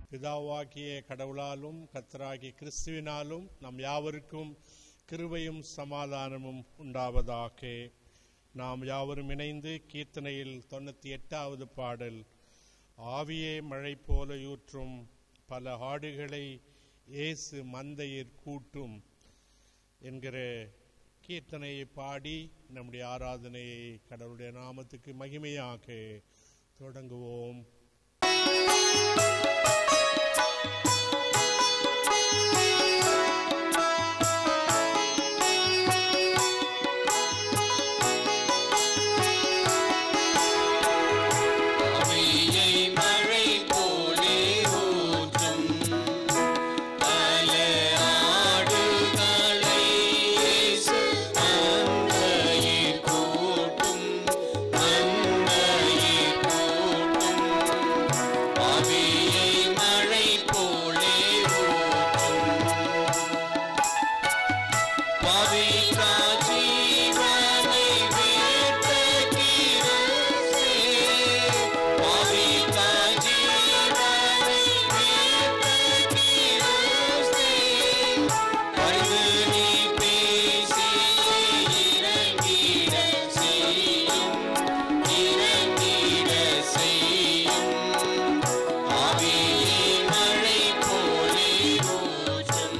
பிதாவாகிய கடவுளாலும் கத்தராகிய கிறிஸ்துவினாலும் நம் யாவருக்கும் கிருபையும் சமாதானமும் உண்டாவதாக நாம் யாவரும் இணைந்து கீர்த்தனையில் தொண்ணூற்றி எட்டாவது பாடல் ஆவியே மழை போல ஊற்றும் பல ஆடுகளை இயேசு மந்தையிற் கூட்டும் என்கிற கீர்த்தனையை பாடி நம்முடைய ஆராதனையை கடவுளுடைய நாமத்துக்கு மகிமையாக தொடங்குவோம் அவையை மழை போலே ஊற்றும் பல ஆடுகளை இயேசு மந்தையிற் கூட்டும் மந்தையிற் கூட்டும் அவையை மழை போலே ஊற்றும் பவித்ரா ஜீவனை வீட்ட கிரசே பவித்ரா ஜீவனை வீட்ட கிரசே பரிந்து நீ பேசி இறங்கிட செய்யும் இறங்கிட செய்யும் ஆவியை மழை போலே ஊற்றும்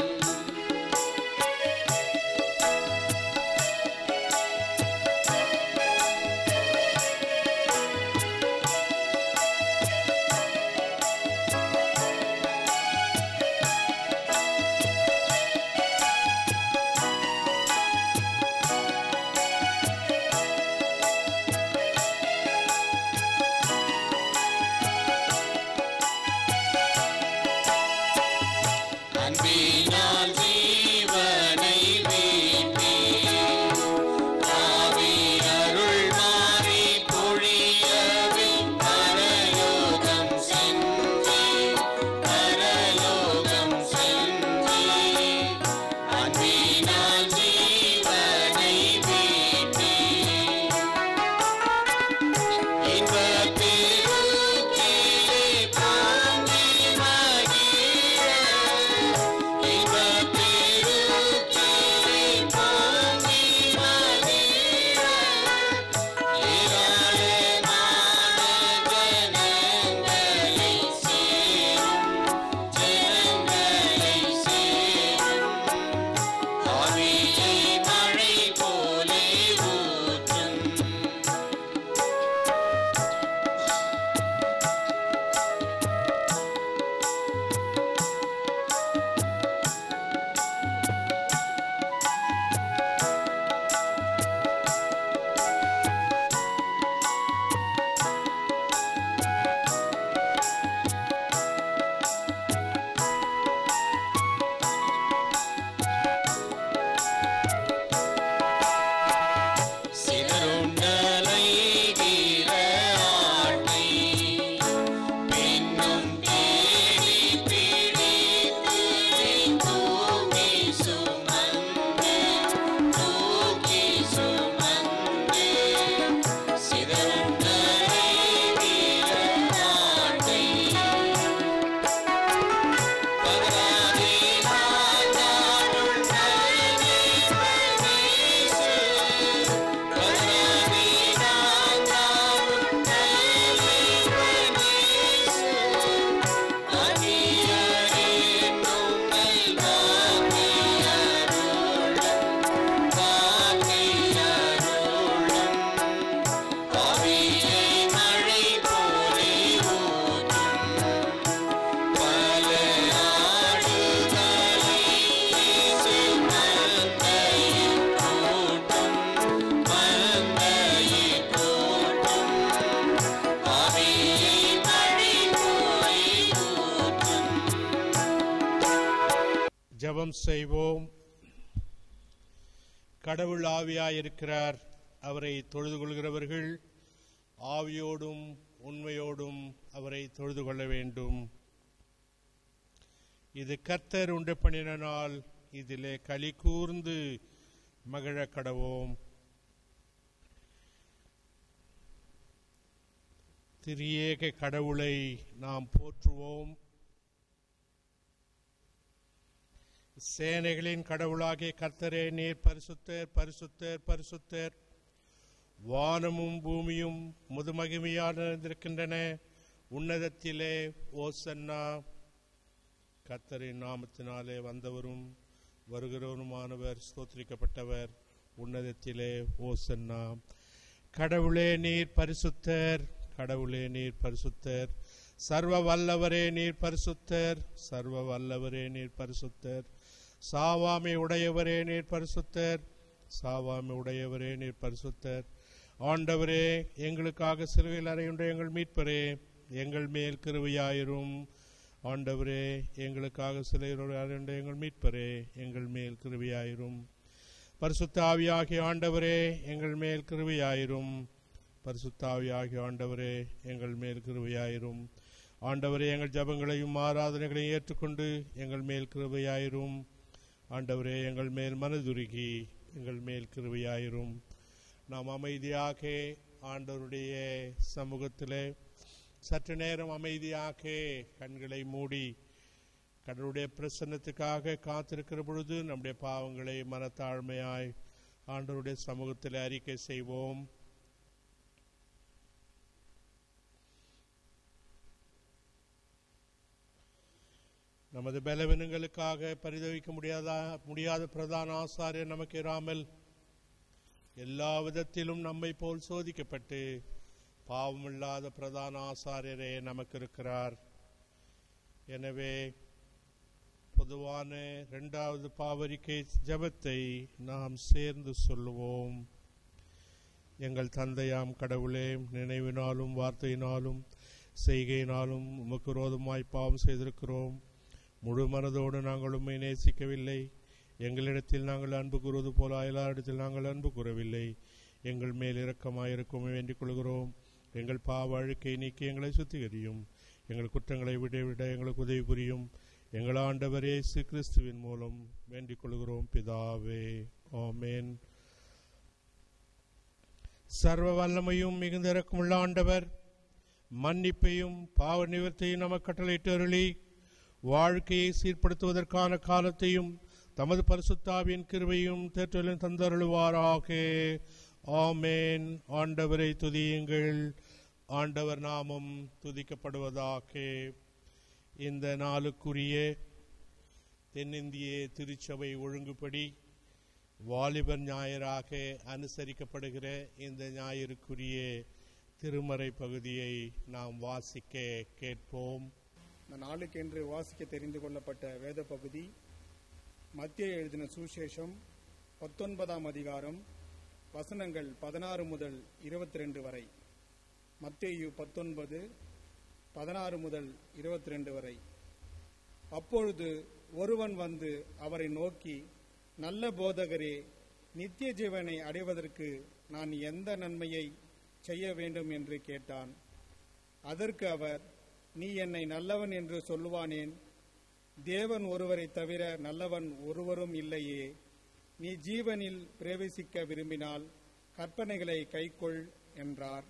அன்பினால் ஜீவனை வீட்டி ஆவி அருள் மாறி பொழியவே பரலோகம் சென்றே பரலோகம் சென்றே அன்பினால் ஜீவனை வீட்டி இன்பப் பெருக்கிலே பொங்கி மகிழ இன்பப் பெருக்கிலே பொங்கி மகிழ ஏராளமான ஜனங்களை சேரும் ஜனங்களை சேரும் ஆவியை மழை போலே ஊற்றும் சிதறுண்டலைகிற ஆட்டை பின்னும் தேடி பிடித்து தூக்கி சுமந்து தூக்கி சுமந்து சிதறுண்டலைகிற ஆட்டை பகராதே நாதாருள் நயனே பரமேசு பகராதே நாதாருள் நயனே பரமேசு அகியரே நும்மை வாக்கியருளும் வாக்கியருளும் ஆவியை மழை போலே ஊற்றும் பல ஆடுகளை இயேசு மந்தையிற் கூட்டும் மந்தையிற் கூட்டும் ஆவியை மழை போலே ஊற்றும் ஜெபம் செய்வோம் கடவுள் ஆவியாயிருக்கிறார் அவரை தொழுது கொள்கிறவர்கள் ஆவியோடும் உண்மையோடும் அவரை தொழுது கொள்ள வேண்டும் இது கர்த்தர் உண்டு பண்ணின நாள் இதிலே களி கூர்ந்து மகிழ கடவோம் திரியேக கடவுளை நாம் போற்றுவோம் சேனைகளின் கடவுளாகிய கர்த்தரே நீர் பரிசுத்தர் பரிசுத்தர் பரிசுத்தர் வானமும் பூமியும் முதுமகிமையாக நிறைந்திருக்கின்றன உன்னதத்திலே ஓசன்னா கர்த்தரின் நாமத்தினாலே வந்தவரும் வருகிறவருமானவர் ஸ்தோத்திரிக்கப்பட்டவர் உன்னதத்திலே ஓசன்னா கடவுளே நீர் பரிசுத்தர் கடவுளே நீர் பரிசுத்தர் சர்வ வல்லவரே நீர் பரிசுத்தர் சர்வ வல்லவரே நீர் பரிசுத்தர் சாவாமை உடையவரே நீர் பரிசுத்தர் சாவாமை உடையவரே நீர் பரிசுத்தர் ஆண்டவரே எங்களுக்காக சிலுவையில் அறையுண்ட எங்கள் மீட்பரே எங்கள் மேல் கிருபையாயிரும் ஆண்டவரே எங்களுக்காக சிலுவையில் அறையுண்ட எங்கள் மீட்பரே எங்கள் மேல் கிருபையாயிரும் பரிசுத்த ஆவியாகிய ஆண்டவரே எங்கள் மேல் கிருபையாயிரும் பரிசுத்த ஆவியாகிய ஆண்டவரே எங்கள் மேல் கிருபையாயிரும் ஆண்டவரே எங்கள் ஜபங்களையும் ஆராதனைகளையும் ஏற்றுக்கொண்டு எங்கள் மேல் கிருபையாயிரும் ஆண்டவரே எங்கள் மேல் மனதுருகி எங்கள் மேல் கிருபையாயிரும் நாம் அமைதியாக ஆண்டவருடைய சமூகத்திலே சற்று நேரம் அமைதியாக கண்களை மூடி கடவுளுடைய பிரசன்னத்துக்காக காத்திருக்கிற பொழுது நம்முடைய பாவங்களை மனத்தாழ்மையாய் ஆண்டவருடைய சமூகத்தில் அறிக்கை செய்வோம் நமது பலவீனங்களுக்காக பரிதவிக்க முடியாத முடியாத பிரதான ஆசாரியர் நமக்கு இராமல் எல்லா விதத்திலும் நம்மை போல் சோதிக்கப்பட்டு பாவமில்லாத பிரதான ஆசாரியரே நமக்கு இருக்கிறார் எனவே பொதுவான இரண்டாவது பாவரிக்கை ஜெபத்தை நாம் சேர்ந்து சொல்லுவோம் எங்கள் தந்தையாம் கடவுளே நினைவினாலும் வார்த்தையினாலும் செய்கையினாலும் உமக்கு விரோதமாய் பாவம் செய்திருக்கிறோம் முழு மனதோடு நாங்கள் உம்மை நேசிக்கவில்லை எங்களிடத்தில் நாங்கள் அன்பு கூறுவது போல அயலாரிடத்தில் நாங்கள் அன்பு கூறவில்லை எங்கள் மேல் இரக்கமாயிருக்கும் வேண்டிக் கொள்கிறோம் எங்கள் பாவ அழுக்கை நீக்கி எங்களை சுத்திகரியும் எங்கள் குற்றங்களை விட விட எங்களுக்கு உதவி புரியும் எங்கள் ஆண்டவர் இயேசு கிறிஸ்துவின் மூலம் வேண்டிக் கொள்கிறோம் பிதாவே ஆமென் சர்வ வல்லமையும் மிகுந்த இரக்கமுள்ள ஆண்டவர் மன்னிப்பையும் பாவ நிவர்த்தியும் நமக்கு கட்டளையிட்டு அருளி வாழ்க்கையை சீர்படுத்துவதற்கான காலத்தையும் தமது பரிசுத்தாவின் கிருபையும் தேற்றலும் தந்தருளுவாராக ஆமேன் ஆண்டவரை துதியுங்கள் ஆண்டவர் நாமம் துதிக்கப்படுவதாக இந்த நாளுக்குரிய தென்னிந்திய திருச்சபை ஒழுங்குப்படி வாலிபர் ஞாயிறாக அனுசரிக்கப்படுகிற இந்த ஞாயிறுக்குரிய திருமறை பகுதியை நாம் வாசிக்க கேட்போம் இந்த நாளுக்கென்று வாசிக்க தெரிந்து கொள்ளப்பட்ட வேத பகுதி மத்திய எழுதின சுவிசேஷம் பத்தொன்பதாம் அதிகாரம் வசனங்கள் பதினாறு முதல் இருபத்தி ரெண்டு வரை மத்தேயு பத்தொன்பது பதினாறு முதல் இருபத்தி ரெண்டு வரை அப்பொழுது ஒருவன் வந்து அவரை நோக்கி நல்ல போதகரே நித்திய ஜீவனை அடைவதற்கு நான் எந்த நன்மையை செய்ய வேண்டும் என்று கேட்டான் அதற்கு அவர் நீ என்னை நல்லவன் என்று சொல்லுவானேன் தேவன் ஒருவரை தவிர நல்லவன் ஒருவரும் இல்லையே நீ ஜீவனில் பிரவேசிக்க விரும்பினால் கற்பனைகளை கைக்கொள் என்றார்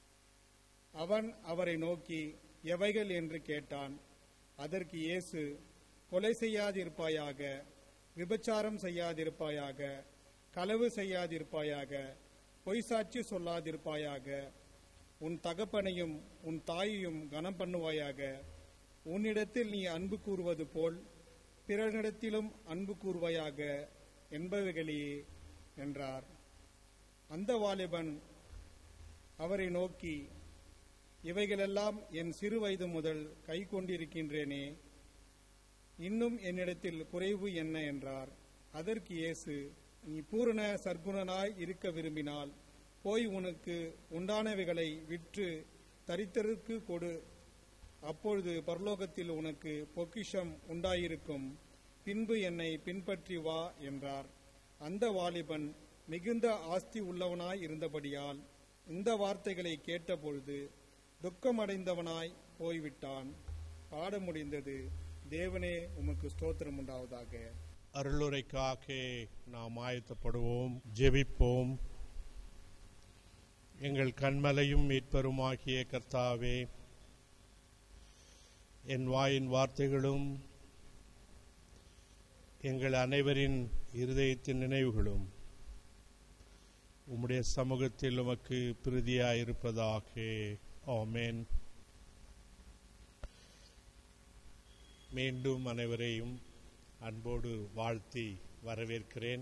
அவன் அவரை நோக்கி எவைகள் என்று கேட்டான் அதற்கு இயேசு கொலை செய்யாதிருப்பாயாக விபச்சாரம் செய்யாதிருப்பாயாக களவு செய்யாதிருப்பாயாக பொய்சாட்சி சொல்லாதிருப்பாயாக உன் தகப்பனையும் உன் தாயையும் கனம் பண்ணுவாயாக உன்னிடத்தில் நீ அன்பு கூறுவது போல் பிறனிடத்திலும் அன்பு கூறுவாயாக என்பவைகளே என்றார் அந்த வாலிபன் அவரை நோக்கி இவைகளெல்லாம் என் சிறு வயது முதல் கை கொண்டிருக்கின்றேனே இன்னும் என்னிடத்தில் குறைவு என்ன என்றார் அதற்கு இயேசு நீ பூரண சர்க்குணனாய் இருக்க விரும்பினால் போய் உனக்கு உண்டானவைகளை விற்று தரித்தருக்கு கொடு அப்பொழுது பரலோகத்தில் உனக்கு பொக்கிஷம் உண்டாயிருக்கும் பின்பு என்னை பின்பற்றி வா என்றார் அந்த வாலிபன் மிகுந்த ஆஸ்தி உள்ளவனாய் இருந்தபடியால் இந்த வார்த்தைகளை கேட்டபொழுது துக்கமடைந்தவனாய் போய்விட்டான் பாட முடிந்தது தேவனே உமக்கு ஸ்தோத்திரம் உண்டாவதாக அருளுரைக்காக நாம் ஆயத்தப்படுவோம் ஜெபிப்போம் எங்கள் கண்மலையும் மீட்பருமாகிய கர்த்தாவே என் வாயின் வார்த்தைகளும் எங்கள் அனைவரின் இருதயத்தின் நினைவுகளும் உம்முடைய சமூகத்தில் உமக்கு பிரதியாயிருப்பதாக ஆமென் மீண்டும் அனைவரையும் அன்போடு வாழ்த்தி வரவேற்கிறேன்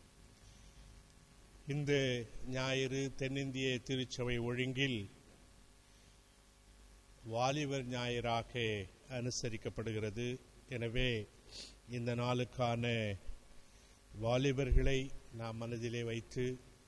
இந்த ஞாயிறு தென்னிந்திய திருச்சபை ஒழுங்கில் வாலிபர் ஞாயிறாக அனுசரிக்கப்படுகிறது எனவே இந்த நாளுக்கான வாலிபர்களை நாம் மனதிலே வைத்து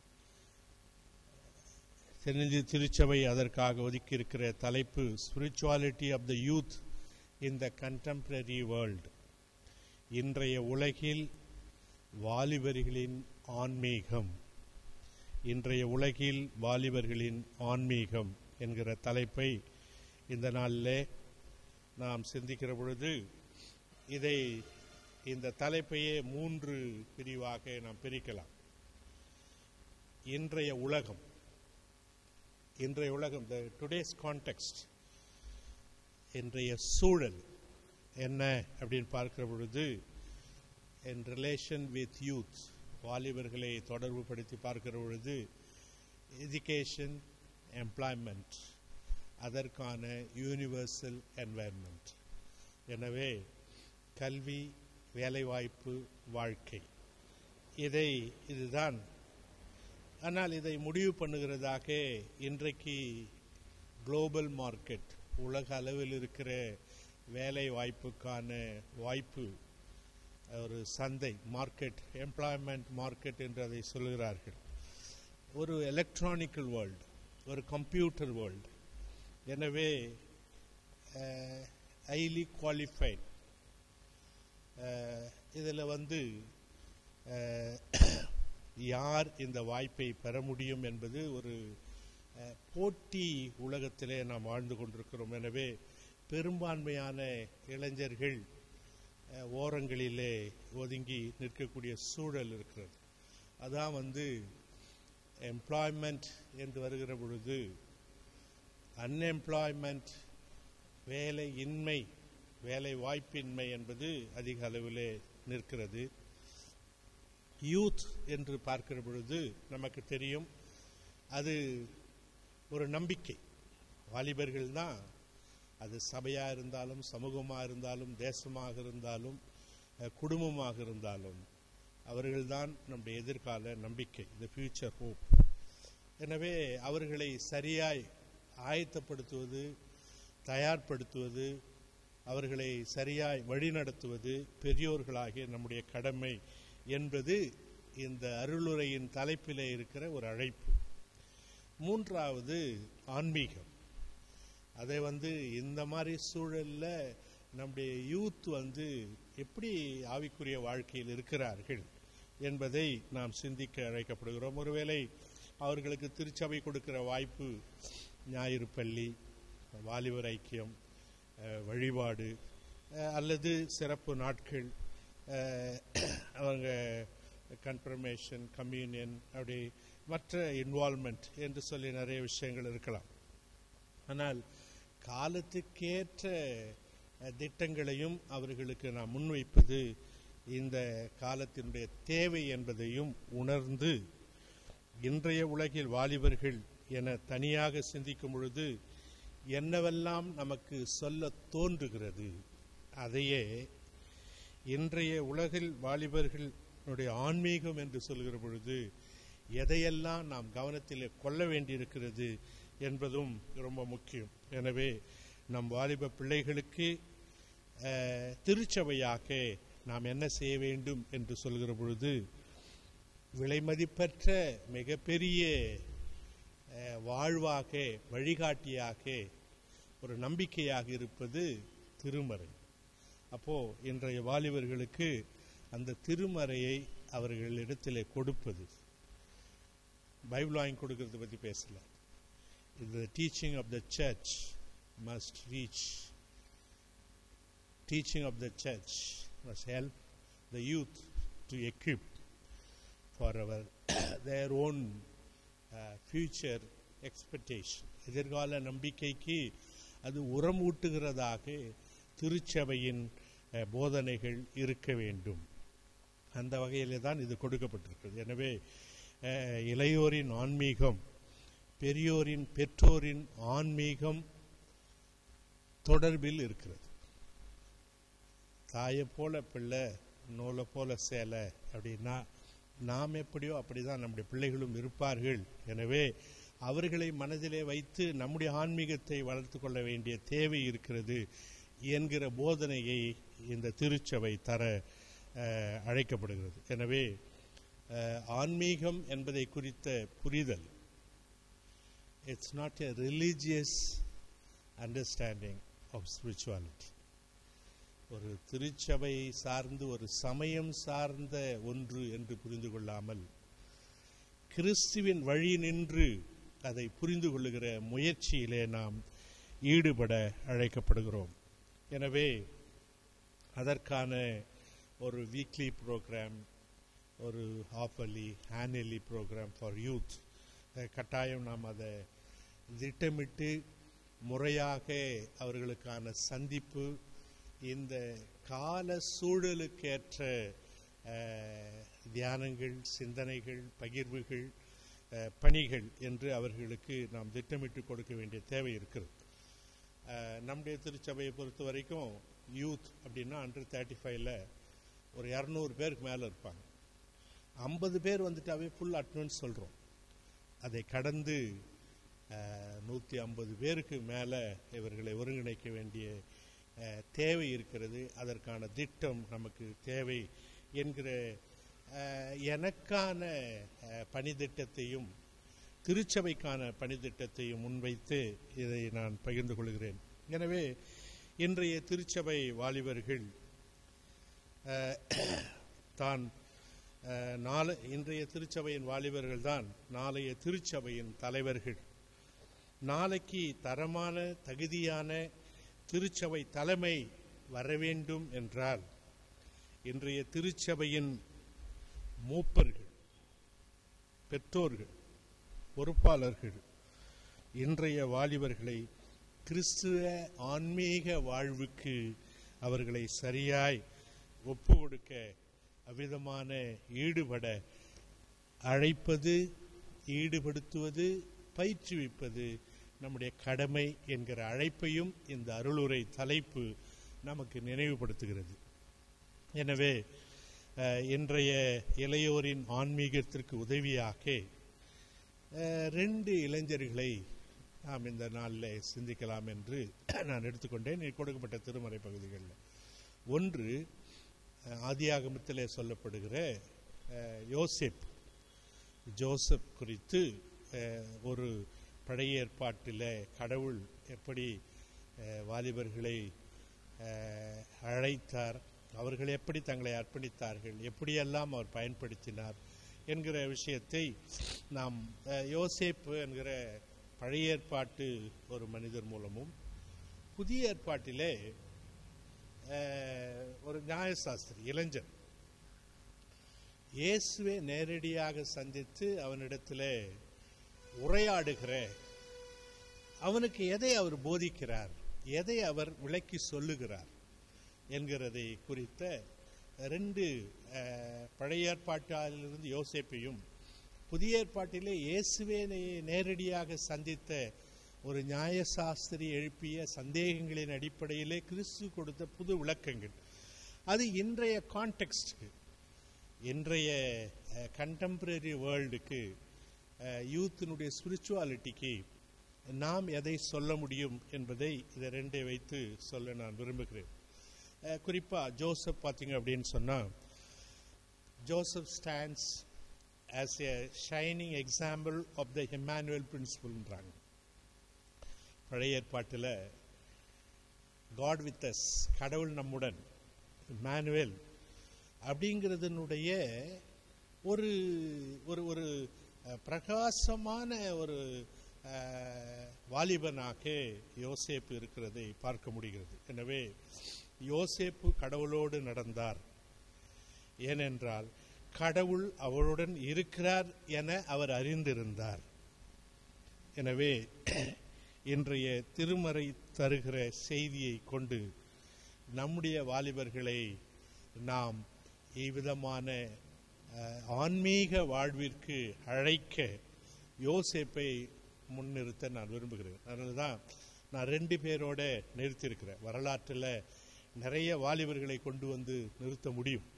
தென்னிந்திய திருச்சபை அதற்காக ஒதுக்கியிருக்கிற தலைப்பு spirituality of the youth in the contemporary world இன்றைய உலகில் வாலிபர்களின் ஆன்மீகம் இன்றைய உலகில் வாலிபர்களின் ஆன்மீகம் என்கிற தலைப்பை இந்த நாளிலே நாம் சிந்திக்கிற பொழுது இதை இந்த தலைப்பையே மூன்று பிரிவாக நாம் பிரிக்கலாம் இன்றைய உலகம் இன்றைய உலகம் த டுடேஸ் கான்டெக்ஸ்ட் இன்றைய சூழல் என்ன அப்படின்னு பார்க்கிற பொழுது இன் ரிலேஷன் வித் யூத் வாலிபர்களை தொடர்பு படுத்தி பார்க்கிற பொழுது எஜுகேஷன் எம்ப்ளாய்மெண்ட் அதற்கான யூனிவர்சல் என்வாயன்மெண்ட் எனவே கல்வி வேலைவாய்ப்பு வாழ்க்கை இதை இதுதான் ஆனால் இதை முடிவு பண்ணுகிறதாக இன்றைக்கு குளோபல் மார்க்கெட் உலக அளவில் இருக்கிற வேலை வாய்ப்புக்கான வாய்ப்பு ஒரு சந்தை மார்க்கெட் எம்ப்ளாய்மெண்ட் மார்க்கெட் என்று அதை சொல்கிறார்கள் ஒரு எலக்ட்ரானிக்கல் வேர்ல்டு ஒரு கம்ப்யூட்டர் வேர்ல்டு எனவே ஹைலி குவாலிஃபைட் இதில் வந்து யார் இந்த வாய்ப்பை பெற முடியும் என்பது ஒரு போட்டி உலகத்திலே நாம் வாழ்ந்து கொண்டிருக்கிறோம் எனவே பெரும்பான்மையான இளைஞர்கள் ஓரங்களிலே ஒதுங்கி நிற்கக்கூடிய சூழல் இருக்கிறது அதான் வந்து எம்ப்ளாய்மெண்ட் என்று வருகிற பொழுது அன்எம்ப்ளாய்மெண்ட் வேலை இன்மை வேலை வாய்ப்பின்மை என்பது அதிக அளவிலே நிற்கிறது யூத் என்று பார்க்கிற பொழுது நமக்கு தெரியும் அது ஒரு நம்பிக்கை வாலிபர்கள் தான் அது சபையாக இருந்தாலும் சமூகமாக இருந்தாலும் தேசமாக இருந்தாலும் குடும்பமாக இருந்தாலும் அவர்கள்தான் நம்முடைய எதிர்கால நம்பிக்கை த ஃபியூச்சர் ஹோப் எனவே அவர்களை சரியாய் ஆயத்தப்படுத்துவது தயார்படுத்துவது அவர்களை சரியாய் வழிநடத்துவது பெரியோர்களாகிய நம்முடைய கடமை என்பது இந்த அருளுரையின் தலைப்பிலே இருக்கிற ஒரு அழைப்பு மூன்றாவது ஆன்மீகம் அதை வந்து இந்த மாதிரி சூழலில் நம்முடைய யூத் வந்து எப்படி ஆவிக்குரிய வாழ்க்கையில் இருக்கிறார்கள் என்பதை நாம் சிந்திக்க அழைக்கப்படுகிறோம் ஒருவேளை அவர்களுக்கு திருச்சபை கொடுக்கிற வாய்ப்பு ஞாயிறு பள்ளி வாலிபர் ஐக்கியம் வழிபாடு அல்லது சிறப்பு நாட்கள் அவங்க கன்ஃபர்மேஷன் கம்யூனியன் அப்படி மற்ற இன்வால்மெண்ட் என்று சொல்லி நிறைய விஷயங்கள் இருக்கலாம் ஆனால் காலத்துக்கேற்ற திட்டங்களையும் அவர்களுக்கு நாம் முன்வைப்பது இந்த காலத்தினுடைய தேவை என்பதையும் உணர்ந்து இன்றைய உலகில் வாலிபர்கள் என தனியாக சிந்திக்கும் பொழுது என்னவெல்லாம் நமக்கு சொல்ல தோன்றுகிறது அதையே இன்றைய உலகில் வாலிபர்களுடைய ஆன்மீகம் என்று சொல்கிற பொழுது எதையெல்லாம் நாம் கவனத்தில் கொள்ள வேண்டியிருக்கிறது என்பதும் ரொம்ப முக்கியம் எனவே நம் வாலிப பிள்ளைகளுக்கு திருச்சபையாக நாம் என்ன செய்ய வேண்டும் என்று சொல்கிற பொழுது விலைமதிப்பற்ற மிகப்பெரிய வாழ்வாக வழிகாட்டியாக ஒரு நம்பிக்கையாக இருப்பது திருமறை அப்போ இன்றைய வாலிபர்களுக்கு அந்த திருமறையை அவர்களிடத்தில் கொடுப்பது பைபிள் வாங்கி கொடுக்கறத பற்றி பேசல இந்த teaching of the church must reach teaching of the church must help the youth to equip for our their own future expectation எதிர்கால நம்பிக்கைக்கு அது உரமூட்டுகிறதாக திருச்சபையின் அஹ், போதனைகள் இருக்க வேண்டும் அந்த வகையிலே தான் இது கொடுக்கப்பட்டிருக்கிறது எனவே அஹ், இளையோரின் ஆன்மீகம் பெரியோரின் பெற்றோரின் ஆன்மீகம் தொடர்பில் இருக்கிறது தாயை போல பிள்ளை நூலை போல சேலை அப்படின்னா நாம் எப்படியோ அப்படிதான் நம்முடைய பிள்ளைகளும் இருப்பார்கள் எனவே அவர்களை மனதிலே வைத்து நம்முடைய ஆன்மீகத்தை வளர்த்து கொள்ள வேண்டிய தேவை இருக்கிறது என்கிற போதனையை இந்த திருச்சபை தர அஹ், அழைக்கப்படுகிறது எனவே அஹ், ஆன்மீகம் என்பதை குறித்த புரிதல் it's not a religious understanding of spirituality ஒரு திருச்சபை சார்ந்து ஒரு சமயம் சார்ந்த ஒன்று என்று புரிந்து கொள்ளாமல் கிறிஸ்துவின் வழி நின்று அதை புரிந்து கொள்ளுகிற முயற்சியிலே நாம் ஈடுபட அழைக்கப்படுகிறோம் எனவே அதற்கான ஒரு வீக்லி ப்ரோக்ராம் ஒரு halfly annually programme for youth கட்டாயம் நாம் அதை திட்டமிட்டு முறையாக அவர்களுக்கான சந்திப்பு இந்த கால சூழலுக்கேற்ற அஹ், தியானங்கள் சிந்தனைகள் பகிர்வுகள் அஹ், பணிகள் என்று அவர்களுக்கு நாம் திட்டமிட்டு கொடுக்க வேண்டிய தேவை இருக்கிறது அஹ், நம்முடைய திருச்சபையை பொறுத்த வரைக்கும் யூத் அப்படின்னா அண்டர் தேர்ட்டி ஃபைவ்ல ஒரு இரநூறு பேருக்கு மேலே இருப்பாங்க ஐம்பது பேர் வந்துட்டாவே ஃபுல் அட்டனன்ஸ் சொல்கிறோம் அதை கடந்து நூற்றி ஐம்பது பேருக்கு மேலே இவர்களை ஒருங்கிணைக்க வேண்டிய அஹ், தேவை இருக்கிறது அதற்கான திட்டம் நமக்கு தேவை என்கிற அஹ், எனக்கான அஹ், பணித்திட்டத்தையும் திருச்சபைக்கான பணித்திட்டத்தையும் முன்வைத்து இதை நான் பகிர்ந்து கொள்கிறேன் எனவே இன்றைய திருச்சபை வாலிபர்கள் அஹ், தான் அஹ், நாளை இன்றைய திருச்சபையின் வாலிபர்கள் தான் நாளைய திருச்சபையின் தலைவர்கள் நாளைக்கு தரமான தகுதியான திருச்சபை தலைமை வர வேண்டும் என்றால் இன்றைய திருச்சபையின் மூப்பர்கள் பெற்றோர்கள் பொறுப்பாளர்கள் இன்றைய வாலிபர்களை கிறிஸ்துவ ஆன்மீக வாழ்வுக்கு அவர்களை சரியாய் ஒப்பு கொடுக்க அவ்விதமான ஈடுபட அழைப்பது ஈடுபடுத்துவது பயிற்றுவிப்பது நம்முடைய கடமை என்கிற அழைப்பையும் இந்த அருளுரை தலைப்பு நமக்கு நினைவுபடுத்துகிறது எனவே அஹ், இன்றைய இளையோரின் ஆன்மீகத்திற்கு உதவியாக அஹ், ரெண்டு இளைஞர்களை நாம் இந்த நாளில் சிந்திக்கலாம் என்று நான் எடுத்துக்கொண்டேன் இனி கொடுக்கப்பட்ட திருமறை பகுதிகளில் ஒன்று அஹ், ஆதியாகமத்திலே சொல்லப்படுகிற அஹ், யோசேப் ஜோசப் குறித்து அஹ், ஒரு பழைய ஏற்பாட்டில் கடவுள் எப்படி அஹ், வாலிபர்களை அஹ், அழைத்தார் அவர்கள் எப்படி தங்களை அர்ப்பணித்தார்கள் எப்படியெல்லாம் அவர் பயன்படுத்தினார் என்கிற விஷயத்தை நாம் அஹ், யோசேப்பு என்கிற பழைய ஏற்பாட்டு ஒரு மனிதர் மூலமும் புதிய ஏற்பாட்டிலே அஹ், ஒரு நியாயசாஸ்திரி இளைஞன் இயேசுவை நேரடியாக சந்தித்து அவனிடத்தில் உரையாடுகிற அவனுக்கு எதை அவர் போதிக்கிறார் எதை அவர் விளக்கி சொல்லுகிறார் என்கிறதை குறித்த ரெண்டு அஹ், பழைய ஏற்பாட்டிலிருந்து யோசேப்பையும் புதிய ஏற்பாட்டிலே இயேசுவே நே- நேரடியாக சந்தித்த ஒரு நியாயசாஸ்திரி எழுப்பிய சந்தேகங்களின் அடிப்படையிலே கிறிஸ்து கொடுத்த புது விளக்கங்கள் அது இன்றைய கான்டெக்ஸ்டுக்கு இன்றைய கண்டெம்பரரி வேர்ல்டுக்கு யூத்தினுடைய ஸ்பிரிச்சுவாலிட்டிக்கு நாம் எதை சொல்ல முடியும் என்பதை இதை ரெண்டை வைத்து சொல்ல நான் விரும்புகிறேன் அஹ், குறிப்பா ஜோசப் பார்த்தீங்க அப்படின்னு சொன்னா Joseph stands as a shining example of the Emmanuel பிரின்சிபல்ன்றாங்க பழைய ஏற்பாட்டில் காட் வித் அஸ் கடவுள் நம்முடன் இமானுவேல் அப்படிங்கிறதனுடைய ஒரு ஒரு ஒரு அஹ், பிரகாசமான ஒரு அஹ், வாலிபனாக யோசேப்பு இருக்கிறதை பார்க்க முடிகிறது எனவே யோசேப்பு கடவுளோடு நடந்தார் ஏனென்றால் கடவுள் அவருடன் இருக்கிறார் என அவர் அறிந்திருந்தார் எனவே இன்றைய திருமறை தருகிற செய்தியை கொண்டு நம்முடைய வாலிபர்களை நாம் இவ்விதமான அஹ், ஆன்மீக வாழ்விற்கு அழைக்க யோசேப்பை முன்னிறுத்த நான் விரும்புகிறேன் அதனால தான் நான் ரெண்டு பேரோட நிறுத்தியிருக்கிறேன் வரலாற்றில் நிறைய வாலிபர்களை கொண்டு வந்து நிறுத்த முடியும்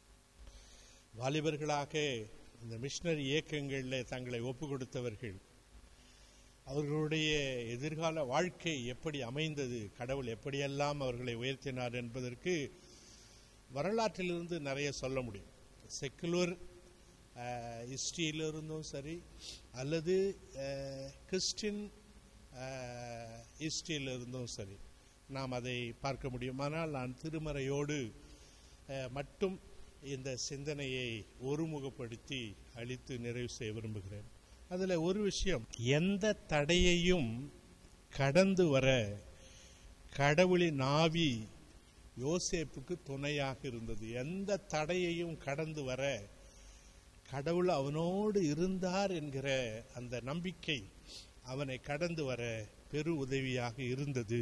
வாலிபர்களாக இந்த மிஷினரி இயக்கங்களில் தங்களை ஒப்பு கொடுத்தவர்கள் அவர்களுடைய எதிர்கால வாழ்க்கை எப்படி அமைந்தது கடவுள் எப்படியெல்லாம் அவர்களை உயர்த்தினார் என்பதற்கு வரலாற்றிலிருந்து நிறைய சொல்ல முடியும் செக்குலர் ஹிஸ்ட்ரியிலிருந்தும் சரி அல்லது கிறிஸ்டின் ஹிஸ்ட்ரியிலிருந்தும் சரி நாம் அதை பார்க்க முடியும் ஆனால் நான் திருமறையோடு அஹ், மட்டும் இந்த சிந்தனையை ஒருமுகப்படுத்தி அளித்து நிறைவு செய்ய விரும்புகிறேன் அதில் ஒரு விஷயம் எந்த தடையையும் கடந்து வர கடவுளின் ஆவி யோசேப்புக்கு துணையாக இருந்தது எந்த தடையையும் கடந்து வர கடவுள் அவனோடு இருந்தார் என்கிற அந்த நம்பிக்கை அவனை கடந்து வர பெரு உதவியாக இருந்தது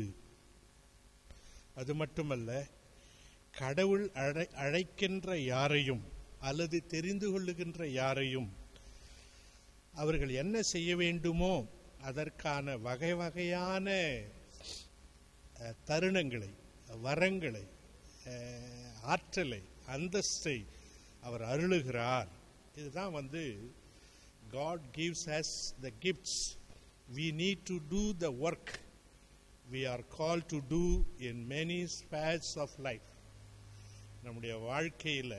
அது மட்டுமல்ல கடவுள் அழை அழைக்கின்ற யாரையும் அல்லது தெரிந்து கொள்ளுகின்ற யாரையும் அவர்கள் என்ன செய்ய வேண்டுமோ அதற்கான வகை வகையான அஹ், தருணங்களை வரங்களை அஹ், ஆற்றலை அந்தஸ்தை அவர் அருளுகிறார் இதுதான் வந்து God gives us the gifts we need to do the work we are called to do in many spheres of life நம்முடைய வாழ்க்கையில்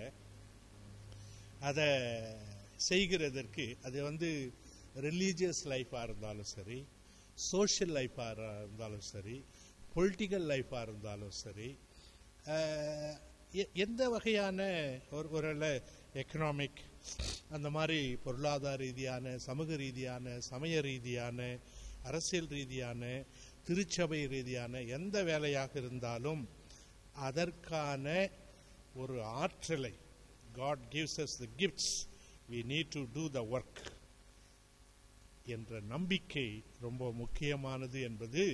அதை செய்கிறதற்கு அது வந்து ரிலீஜியஸ் லைஃபாக இருந்தாலும் சரி சோஷியல் லைஃபாக இருந்தாலும் சரி பொலிட்டிக்கல் லைஃபாக இருந்தாலும் சரி அஹ், எ- எந்த வகையான ஒரு ஒரு எக்கனாமிக் அந்த மாதிரி பொருளாதார ரீதியான சமூக ரீதியான சமய ரீதியான அரசியல் ரீதியான திருச்சபை ரீதியான எந்த வேலையாக இருந்தாலும் அதற்கான ஒரு ஆற்றலை God gives us the gifts we need to do the work என்ற நம்பிக்கை ரொம்ப முக்கியமானது என்பது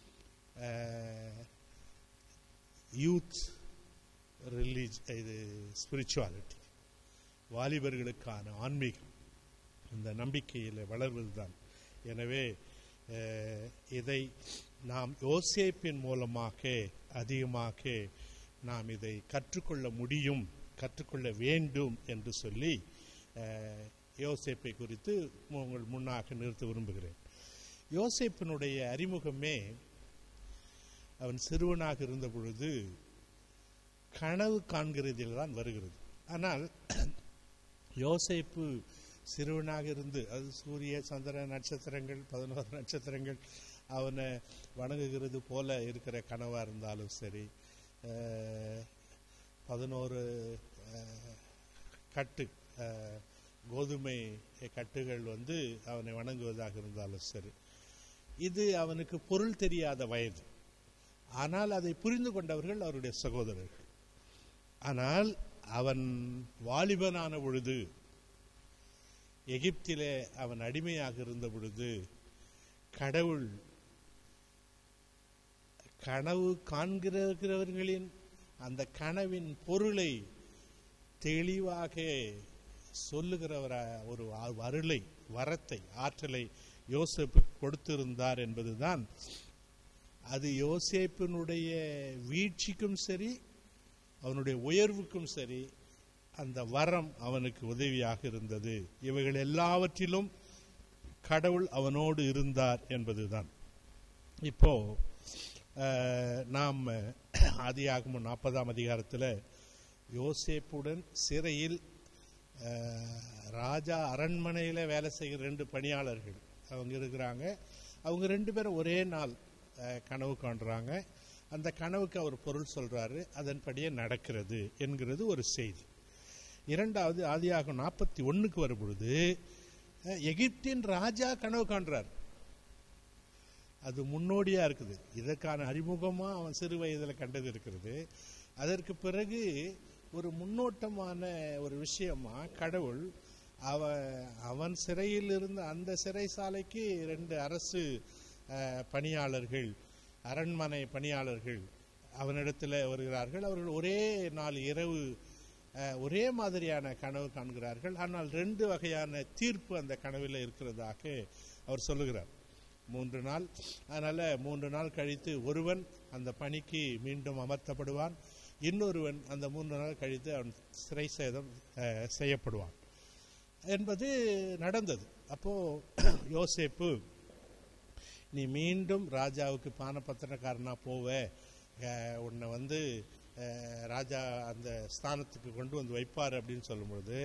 யூத் ரிலீஜ் இது ஸ்பிரிச்சுவாலிட்டி வாலிபர்களுக்கான ஆன்மீகம் இந்த நம்பிக்கையில் வளர்வதுதான் எனவே அஹ், இதை நாம் யோசேப்பின் மூலமாக அதிகமாக நாம் இதை கற்றுக்கொள்ள முடியும் கற்றுக்கொள்ள வேண்டும் என்று சொல்லி அஹ், யோசேப்பை குறித்து உங்கள் முன்னாக நிறுத்த விரும்புகிறேன் யோசேப்பினுடைய அறிமுகமே அவன் சிறுவனாக இருந்த பொழுது கனவு காண்கிறதில் தான் வருகிறது ஆனால் யோசேப்பு சிறுவனாக இருந்து அது சூரிய சந்திர நட்சத்திரங்கள் பதினோரு நட்சத்திரங்கள் அவனை வணங்குகிறது போல இருக்கிற கனவாக இருந்தாலும் சரி அஹ், பதினோரு அஹ், கட்டு அஹ், கோதுமை கட்டுகள் வந்து அவனை வணங்குவதாக இருந்தாலும் சரி இது அவனுக்கு பொருள் தெரியாத வயது ஆனால் அதை புரிந்து கொண்டவர்கள் அவருடைய சகோதரர்கள் ஆனால் அவன் வாலிபனான பொழுது எகிப்திலே அவன் அடிமையாக இருந்த பொழுது கடவுள் கனவு காண்கிறவர்களின் அந்த கனவின் பொருளை தெளிவாக சொல்லுகிறவர ஒரு அ- அருளை வரத்தை ஆற்றலை யோசேப்பு கொடுத்திருந்தார் என்பதுதான் அது யோசேப்பினுடைய வீழ்ச்சிக்கும் சரி அவனுடைய உயர்வுக்கும் சரி அந்த வரம் அவனுக்கு உதவியாக இருந்தது இவைகள் எல்லாவற்றிலும் கடவுள் அவனோடு இருந்தார் என்பதுதான் இப்போ அஹ், நாம் ஆதியாகமம் நாற்பதாம் அதிகாரத்தில் யோசேப்புடன் சிறையில் அஹ், ராஜா அரண்மனையில் வேலை செய்கிற ரெண்டு பணியாளர்கள் அவங்க இருக்கிறாங்க அவங்க ரெண்டு பேரும் ஒரே நாள் அஹ், கனவு காண்றாங்க அந்த கனவுக்கு அவர் பொருள் சொல்றாரு அதன்படியே நடக்கிறது என்கிறது ஒரு செய்தி இரண்டாவது ஆதியாகம் நாற்பத்தி ஒண்ணுக்கு வரும்பொழுது அஹ், எகிப்தின் ராஜா கனவு காண்றார் அது முன்னோடியா இருக்குது இதற்கான அறிமுகமா அவன் சிறு வயதுல கண்டது இருக்கிறது அதற்கு பிறகு ஒரு முன்னோட்டமான ஒரு விஷயமா கடவுள் அவ அவன் சிறையில் இருந்த அந்த சிறைசாலைக்கு ரெண்டு அரசு அஹ், பணியாளர்கள் அரண்மனை பணியாளர்கள் அவனிடத்தில் வருகிறார்கள் அவர்கள் ஒரே நாள் இரவு அஹ், ஒரே மாதிரியான கனவு காண்கிறார்கள் ஆனால் ரெண்டு வகையான தீர்ப்பு அந்த கனவில் இருக்கிறதாக அவர் சொல்லுகிறார் மூன்று நாள் அதனால மூன்று நாள் கழித்து ஒருவன் அந்த பணிக்கு மீண்டும் அமர்த்தப்படுவான் இன்னொருவன் அந்த மூன்று நாள் கழித்து அவன் சிறை சேதம் அஹ், செய்யப்படுவான் என்பது நடந்தது அப்போ யோசேப்பு நீ மீண்டும் ராஜாவுக்கு பானபத்திரக்காரனா போவ அஹ், உன்னை வந்து அஹ், ராஜா அந்த ஸ்தானத்துக்கு கொண்டு வந்து வைப்பார் அப்படின்னு சொல்லும்பொழுது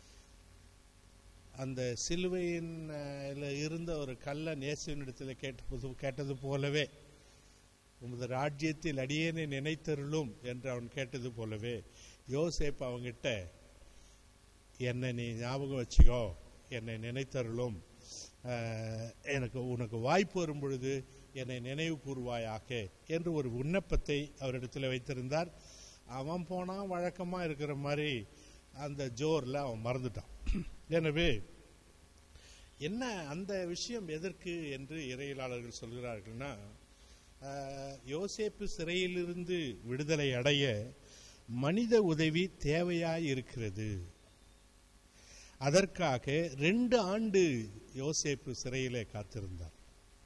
அந்த சிலுவையின் அஹ், ல இருந்த ஒரு கல்ல நேசியனிடத்தில் கேட்டது கேட்டது போலவே உமது ராஜ்யத்தில் அடியேனை நினைத்தருளும் என்று அவன் கேட்டது போலவே யோசேப் அவங்கிட்ட என்னை நீ ஞாபகம் வச்சுக்கோ என்னை நினைத்தருளும் அஹ், எனக்கு உனக்கு வாய்ப்பு வரும் பொழுது என்னை நினைவு கூறுவாயாக என்று ஒரு விண்ணப்பத்தை அவரிடத்தில் வைத்திருந்தார் அவன் போனான் வழக்கமா இருக்கிற மாதிரி அந்த ஜோர்ல அவன் மறந்துட்டான் எனவே என்ன அந்த விஷயம் எதற்கு என்று இறையியலாளர்கள் சொல்கிறார்கள்னா அஹ், யோசேப்பு சிறையிலிருந்து விடுதலை அடைய மனித உதவி தேவையாய் இருக்கிறது அதற்காக ரெண்டு ஆண்டு யோசேப்பு சிறையிலே காத்திருந்தார்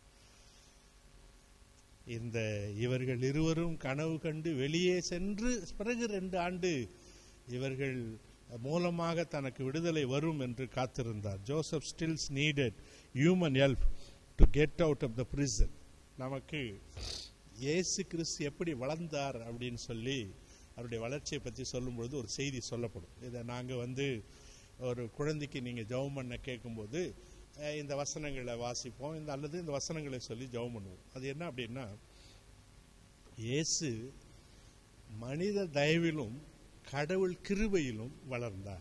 இந்த இவர்கள் இருவரும் கனவு கண்டு வெளியே சென்று பிறகு ரெண்டு ஆண்டு இவர்கள் மூலமாக தனக்கு விடுதலை வரும் என்று காத்திருந்தார் Joseph stills needed human help to get out of the prison நமக்கு இயேசு கிறிஸ்து எப்படி வளர்ந்தார் அப்படின்னு சொல்லி அவருடைய வளர்ச்சியை பற்றி சொல்லும்பொழுது ஒரு செய்தி சொல்லப்படும் இதை நாங்கள் வந்து ஒரு குழந்தைக்கு நீங்கள் ஜெபம் பண்ண கேட்கும்போது அஹ், இந்த வசனங்களை வாசிப்போம் இந்த அல்லது இந்த வசனங்களை சொல்லி ஜெபம் பண்ணுவோம் அது என்ன அப்படின்னா இயேசு மனித தயவிலும் கடவுள் கிருபையிலும் வளர்ந்தார்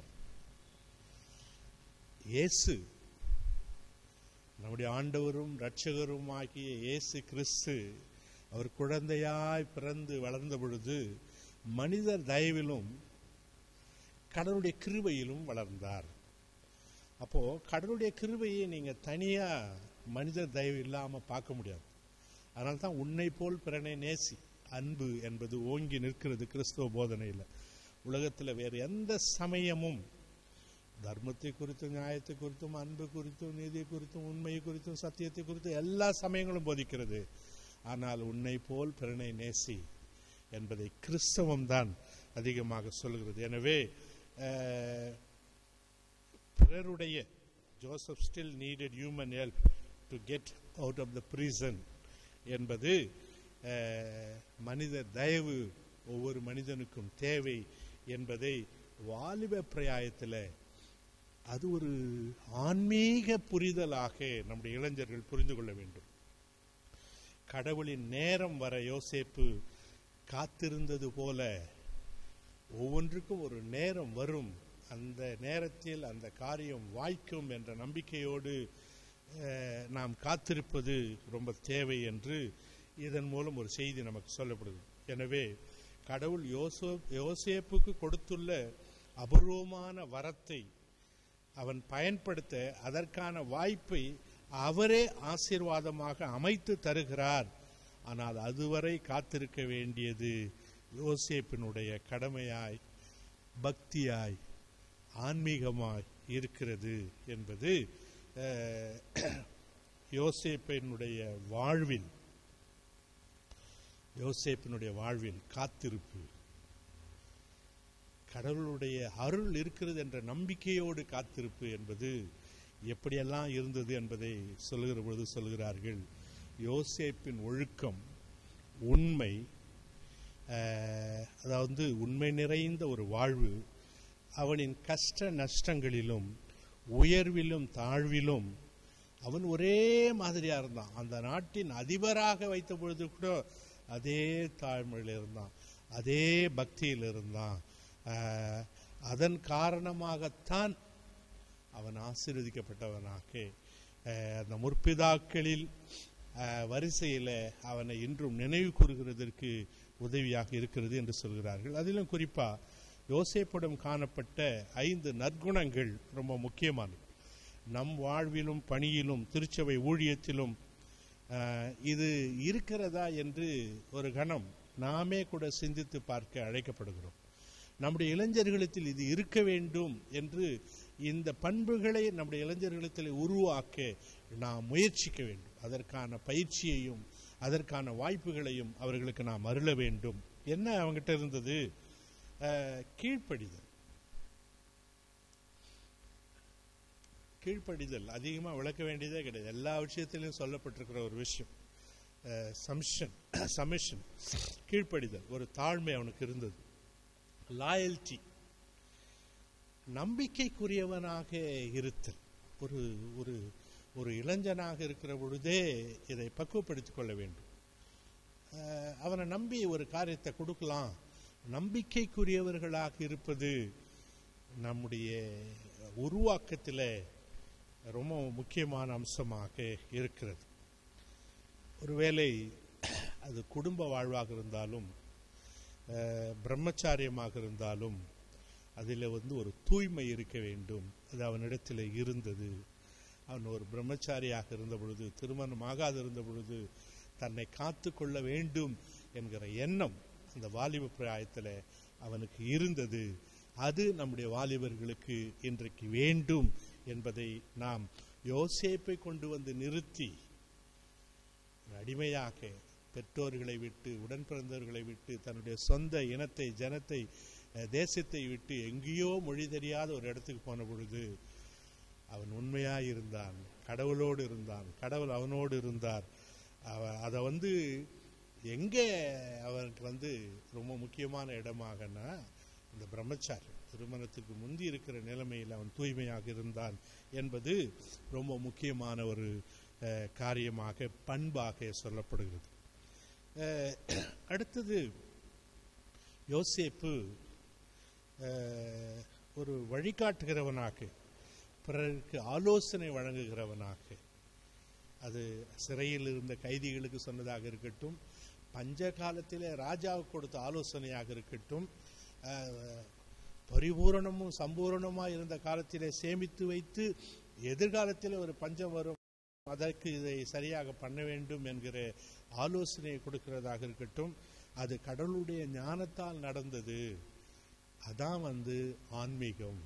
இயேசு நம்முடைய ஆண்டவரும் இரட்சகரும் ஆகிய இயேசு கிறிஸ்து அவர் குழந்தையாய் பிறந்து வளர்ந்த பொழுது மனிதர் தயவிலும் கடவுளுடைய கிருபையிலும் வளர்ந்தார் அப்போ கடவுளுடைய கிருபையை நீங்க தனியா மனிதர் தயவு இல்லாம பார்க்க முடியாது அதனால தான் உன்னை போல் பிறனை நேசி அன்பு என்பது ஓங்கி நிற்கிறது கிறிஸ்துவ போதனையில் உலகத்துல வேறு எந்த சமயமும் தர்மத்தை குறித்தும் நியாயத்தை குறித்தும் அன்பு குறித்தும் நீதி குறித்தும் உண்மை குறித்தும் சத்தியத்தை குறித்தும் எல்லா சமயங்களும் போதிக்கிறது ஆனால் உன்னை போல் பிறனை நேசி என்பதை கிறிஸ்தவம் தான் அதிகமாக சொல்கிறது எனவே அஹ், பிறருடைய Joseph still needed human help to get out of the prison என்பது அஹ், மனித தயவு ஒவ்வொரு மனிதனுக்கும் தேவை என்பதை வாலிப பிரயாயத்தில் அது ஒரு ஆன்மீக புரிதலாக நம்முடைய இளைஞர்கள் புரிந்து கொள்ள வேண்டும் கடவுளின் நேரம் வர யோசேப்பு காத்திருந்தது போல ஒவ்வொன்றுக்கும் ஒரு நேரம் வரும் அந்த நேரத்தில் அந்த காரியம் வாய்க்கும் என்ற நம்பிக்கையோடு அஹ், நாம் காத்திருப்பது ரொம்ப தேவை என்று இதன் மூலம் ஒரு செய்தி நமக்கு சொல்லப்படுது எனவே கடவுள் யோசோ யோசேப்புக்கு கொடுத்துள்ள அபூர்வமான வரத்தை அவன் பயன்படுத்த அதற்கான வாய்ப்பை அவரே ஆசீர்வாதமாக அமைத்து தருகிறார் ஆனால் அதுவரை காத்திருக்க வேண்டியது யோசேப்பினுடைய கடமையாய் பக்தியாய் ஆன்மீகமாய் இருக்கிறது என்பது அஹ், யோசேப்பினுடைய வாழ்வில் யோசேப்பினுடைய வாழ்வில் காத்திருப்பு கடவுளுடைய அருள் இருக்கிறது என்ற நம்பிக்கையோடு காத்திருப்பு என்பது எப்படியெல்லாம் இருந்தது என்பதை சொல்லுகிற பொழுது சொல்கிறார்கள் யோசேப்பின் ஒழுக்கம் உண்மை அஹ், அதாவது உண்மை நிறைந்த ஒரு வாழ்வு அவனின் கஷ்ட நஷ்டங்களிலும் உயர்விலும் தாழ்விலும் அவன் ஒரே மாதிரியா இருந்தான் அந்த நாட்டின் அதிபராக வைத்த பொழுது கூட அதே தாழ்மையில் இருந்தான் அதே பக்தியில் இருந்தான் ஆஹ், அதன் காரணமாகத்தான் அவன் ஆசீர்வதிக்கப்பட்டவனாக ஆஹ், அந்த முற்பிதாக்களில் ஆஹ், வரிசையில் அவனை இன்றும் நினைவு கூறுகிறதற்கு உதவியாக இருக்கிறது என்று சொல்கிறார்கள் அதிலும் குறிப்பா யோசேப்பிடம் காணப்பட்ட ஐந்து நற்குணங்கள் ரொம்ப முக்கியமானது நம் வாழ்விலும் பணியிலும் திருச்சபை ஊழியத்திலும் ஆஹ், இது இருக்கிறதா என்று ஒரு கணம் நாமே கூட சிந்தித்து பார்க்க அழைக்கப்படுகிறோம் நம்முடைய இளைஞர்களிடத்தில் இது இருக்க வேண்டும் என்று இந்த பண்புகளை நம்முடைய இளைஞர்களிடத்தில் உருவாக்க நாம் முயற்சிக்க வேண்டும் அதற்கான பயிற்சியையும் அதற்கான வாய்ப்புகளையும் அவர்களுக்கு நாம் அருள வேண்டும் என்ன அவங்ககிட்ட இருந்தது அஹ், கீழ்ப்படிதல் கீழ்ப்படிதல் அதிகமாக விளக்க வேண்டியதே கிடையாது எல்லா விஷயத்திலும் சொல்லப்பட்டிருக்கிற ஒரு விஷயம் சம்ஷன் சமிஷன் கீழ்ப்படிதல் ஒரு தாழ்மை அவனுக்கு இருந்தது லாயல்டி நம்பிக்கைக்குரியவனாக இருத்தல் ஒரு ஒரு ஒரு இளைஞனாக இருக்கிற பொழுதே இதை பக்குவப்படுத்திக் கொள்ள வேண்டும் அஹ், அவனை நம்பி ஒரு காரியத்தை கொடுக்கலாம் நம்பிக்கைக்குரியவர்களாக இருப்பது நம்முடைய உருவாக்கத்தில் ரொம்ப முக்கியமான அம்சமாக இருக்கிறது ஒருவேளை அது குடும்ப வாழ்வாக இருந்தாலும் அஹ், பிரம்மச்சாரியமாக இருந்தாலும் அதில் வந்து ஒரு தூய்மை இருக்க வேண்டும் அது அவனிடத்தில் இருந்தது அவன் ஒரு பிரம்மச்சாரியாக இருந்த பொழுது திருமணம் ஆகாது இருந்த பொழுது தன்னை காத்து கொள்ள வேண்டும் என்கிற எண்ணம் அந்த வாலிப பிராயத்தில் அவனுக்கு இருந்தது அது நம்முடைய வாலிபர்களுக்கு இன்றைக்கு வேண்டும் என்பதை நாம் யோசேப்பை கொண்டு வந்து நிறுத்தி அடிமையாக பெற்றோர்களை விட்டு உடன் பிறந்தவர்களை விட்டு தன்னுடைய சொந்த இனத்தை ஜனத்தை அஹ், தேசத்தை விட்டு எங்கேயோ மொழி தெரியாத ஒரு இடத்துக்கு போன பொழுது அவன் உண்மையாய் இருந்தான் கடவுளோடு இருந்தான் கடவுள் அவனோடு இருந்தார் அவ அதை வந்து எங்கே அவனுக்கு வந்து ரொம்ப முக்கியமான இடமாகனா இந்த பிரம்மச்சாரி திருமணத்துக்கு முந்தி இருக்கிற நிலைமையில் அவன் தூய்மையாக இருந்தான் என்பது ரொம்ப முக்கியமான ஒரு அஹ், காரியமாக பண்பாக சொல்லப்படுகிறது அஹ், அடுத்தது யோசேப்பு அஹ், ஒரு வழிகாட்டுகிறவனாக பிறருக்கு ஆலோசனை வழங்குகிறவனாக அது சிறையில் இருந்த கைதிகளுக்கு சொன்னதாக இருக்கட்டும் பஞ்ச காலத்திலே ராஜாவுக்கு கொடுத்த ஆலோசனையாக இருக்கட்டும் அஹ், பரிபூரணமும் சம்பூரணமாக இருந்த காலத்திலே சேமித்து வைத்து எதிர்காலத்தில் ஒரு பஞ்சம் வரும் அதற்கு இதை சரியாக பண்ண வேண்டும் என்கிற ஆலோசனையை கொடுக்கிறதாக இருக்கட்டும் அது கடவுளுடைய ஞானத்தால் நடந்தது அதான் வந்து ஆன்மீகம்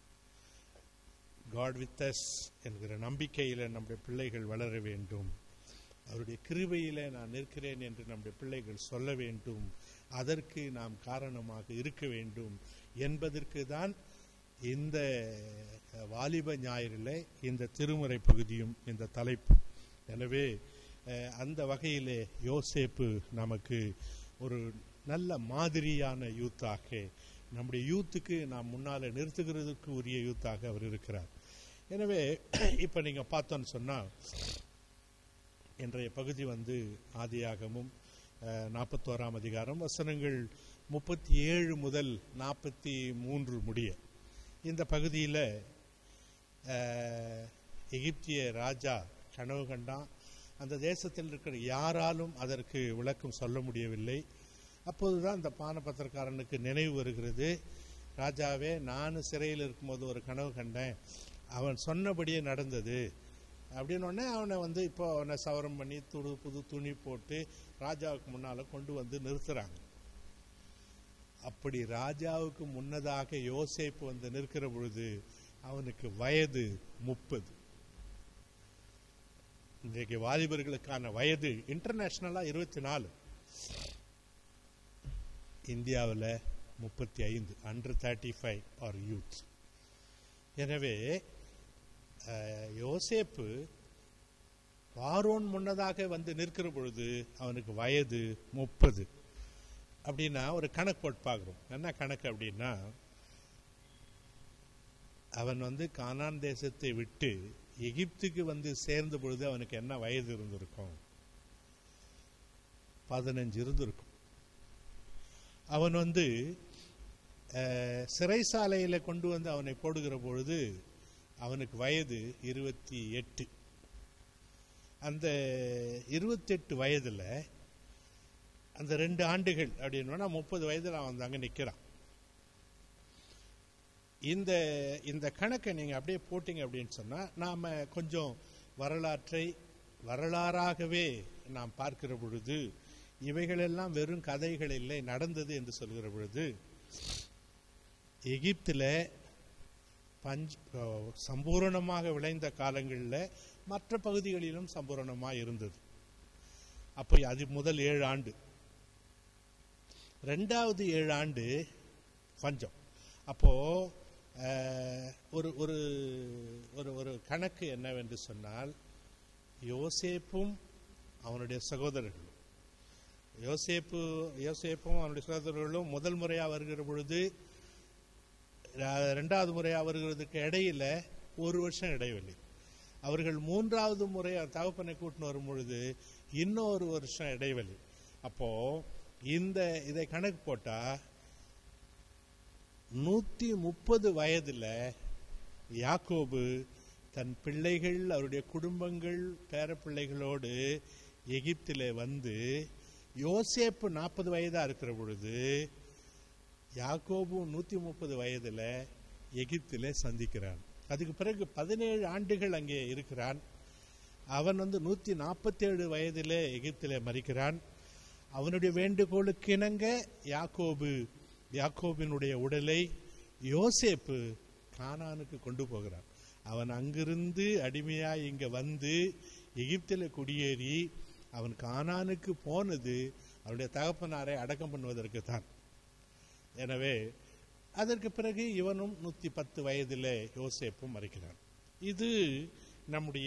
காட் வித் அஸ் என்கிற நம்பிக்கையில் நம்முடைய பிள்ளைகள் வளர வேண்டும் அவருடைய கிருபையில நான் நிற்கிறேன் என்று நம்முடைய பிள்ளைகள் சொல்ல வேண்டும் அதற்கு நாம் காரணமாக இருக்க வேண்டும் என்பதற்கு தான் இந்த வாலிப ஞாயிறில் இந்த திருமுறை பகுதியும் இந்த தலைப்பு எனவே அஹ், அந்த வகையிலே யோசேப்பு நமக்கு ஒரு நல்ல மாதிரியான யூத்தாக நம்முடைய யூத்துக்கு நாம் முன்னால நிறுத்துகிறதுக்கு உரிய யூத்தாக அவர் இருக்கிறார் எனவே இப்போ நீங்கள் பார்த்தோன்னு சொன்னால் இன்றைய பகுதி வந்து ஆதியாகமும் அஹ், நாற்பத்தோராம் அதிகாரம் வசனங்கள் முப்பத்தி ஏழு முதல் நாற்பத்தி மூன்று முடிய இந்த பகுதியில் எகிப்திய ராஜா கனவு கண்டான் அந்த தேசத்தில் இருக்கிற யாராலும் அதற்கு விளக்கம் சொல்ல முடியவில்லை அப்போதுதான் அந்த பானபத்திரக்காரனுக்கு நினைவு வருகிறது ராஜாவே நான் சிறையில் இருக்கும்போது ஒரு கனவு கண்டேன் அவன் சொன்னபடியே நடந்தது அப்படின்னு உடனே அவனை வந்து இப்போ அவனை சவரம் பண்ணி துடு புது துணி போட்டு ராஜாவுக்கு முன்னால் கொண்டு வந்து நிறுத்துறாங்க அப்படி ராஜாவுக்கு முன்னதாக யோசேப்பு வந்து நிற்கிற பொழுது அவனுக்கு வயது முப்பது இன்றைக்கு வாலிபர்களுக்கான வயது இன்டர்நேஷனலாக இருபத்தி நாலு இந்தியாவில் முப்பத்தி ஐந்து under thirty five are youth எனவே அஹ், யோசேப்பு பார்வோன் முன்னதாக வந்து நிற்கிற பொழுது அவனுக்கு வயது முப்பது அப்படின்னா ஒரு கணக்கு போட்டு பார்க்குறோம் என்ன கணக்கு அப்படின்னா அவன் வந்து கானான் தேசத்தை விட்டு எகிப்துக்கு வந்து சேர்ந்த பொழுது அவனுக்கு என்ன வயது இருந்திருக்கும் பதினஞ்சு இருந்திருக்கும் அவன் வந்து அஹ், சிறைசாலையில் கொண்டு வந்து அவனை போடுகிற பொழுது அவனுக்கு வயது இருபத்தி எட்டு அந்த இருபத்தெட்டு வயதில் அந்த ரெண்டு ஆண்டுகள் அப்படின்னா முப்பது வயதில் அவன் அங்கே நிற்கிறான் இந்த இந்த கணக்கை நீங்கள் அப்படியே போட்டிங்க அப்படின்னு சொன்னால் நாம் கொஞ்சம் வரலாற்றை வரலாறாகவே நாம் பார்க்கிற பொழுது இவைகளெல்லாம் வெறும் கதைகள் இல்லை நடந்தது என்று சொல்கிற பொழுது எகிப்தில் பஞ்ச் சம்பூரணமாக விளைந்த காலங்களில் மற்ற பகுதிகளிலும் சம்பூரணமாக இருந்தது அப்போ அது முதல் ஏழு ஆண்டு ரெண்டாவது ஏழு ஆண்டு பஞ்சம் அப்போ அஹ், ஒரு ஒரு ஒரு ஒரு கணக்கு என்னவென்று சொன்னால் யோசேப்பும் அவனுடைய சகோதரர்களும் யோசேப்பு யோசேப்பும் அவனுடைய சகோதரர்களும் முதல் முறையாக வருகிற பொழுது ர- ரெண்டாவது முறையாக வருகிறதுக்கு இடையில ஒரு வருஷம் இடைவெளி அவர்கள் மூன்றாவது முறை தகப்பனை கூட்டின்னு வரும் பொழுது இன்னொரு வருஷம் இடைவெளி அப்போ இந்த இதை கணக்கு போட்டா நூத்தி முப்பது வயதுல யாக்கோபு தன் பிள்ளைகள் அவருடைய குடும்பங்கள் பேரப்பிள்ளைகளோடு எகிப்திலே வந்து யோசேப்பு நாற்பது வயதா இருக்கிற பொழுது யாக்கோபு நூத்தி முப்பது வயதுல எகிப்திலே சந்திக்கிறான் அதுக்கு பிறகு பதினேழு ஆண்டுகள் அங்கே இருக்கிறான் அவன் வந்து நூத்தி நாற்பத்தேழு வயதிலே எகிப்திலே மறிக்கிறான் அவனுடைய வேண்டுகோளுக்கு இணங்க யாக்கோபு யாக்கோபினுடைய உடலை யோசேப்பு கானானுக்கு கொண்டு போகிறான் அவன் அங்கிருந்து அடிமையாய் இங்க வந்து எகிப்தில் குடியேறி அவன் கானானுக்கு போனது அவனுடைய தகப்பனாரை அடக்கம் பண்ணுவதற்கு தான் எனவே அதற்கு பிறகு இவனும் நூத்தி பத்து வயதிலே யோசேப்பும் மறைக்கிறான் இது நம்முடைய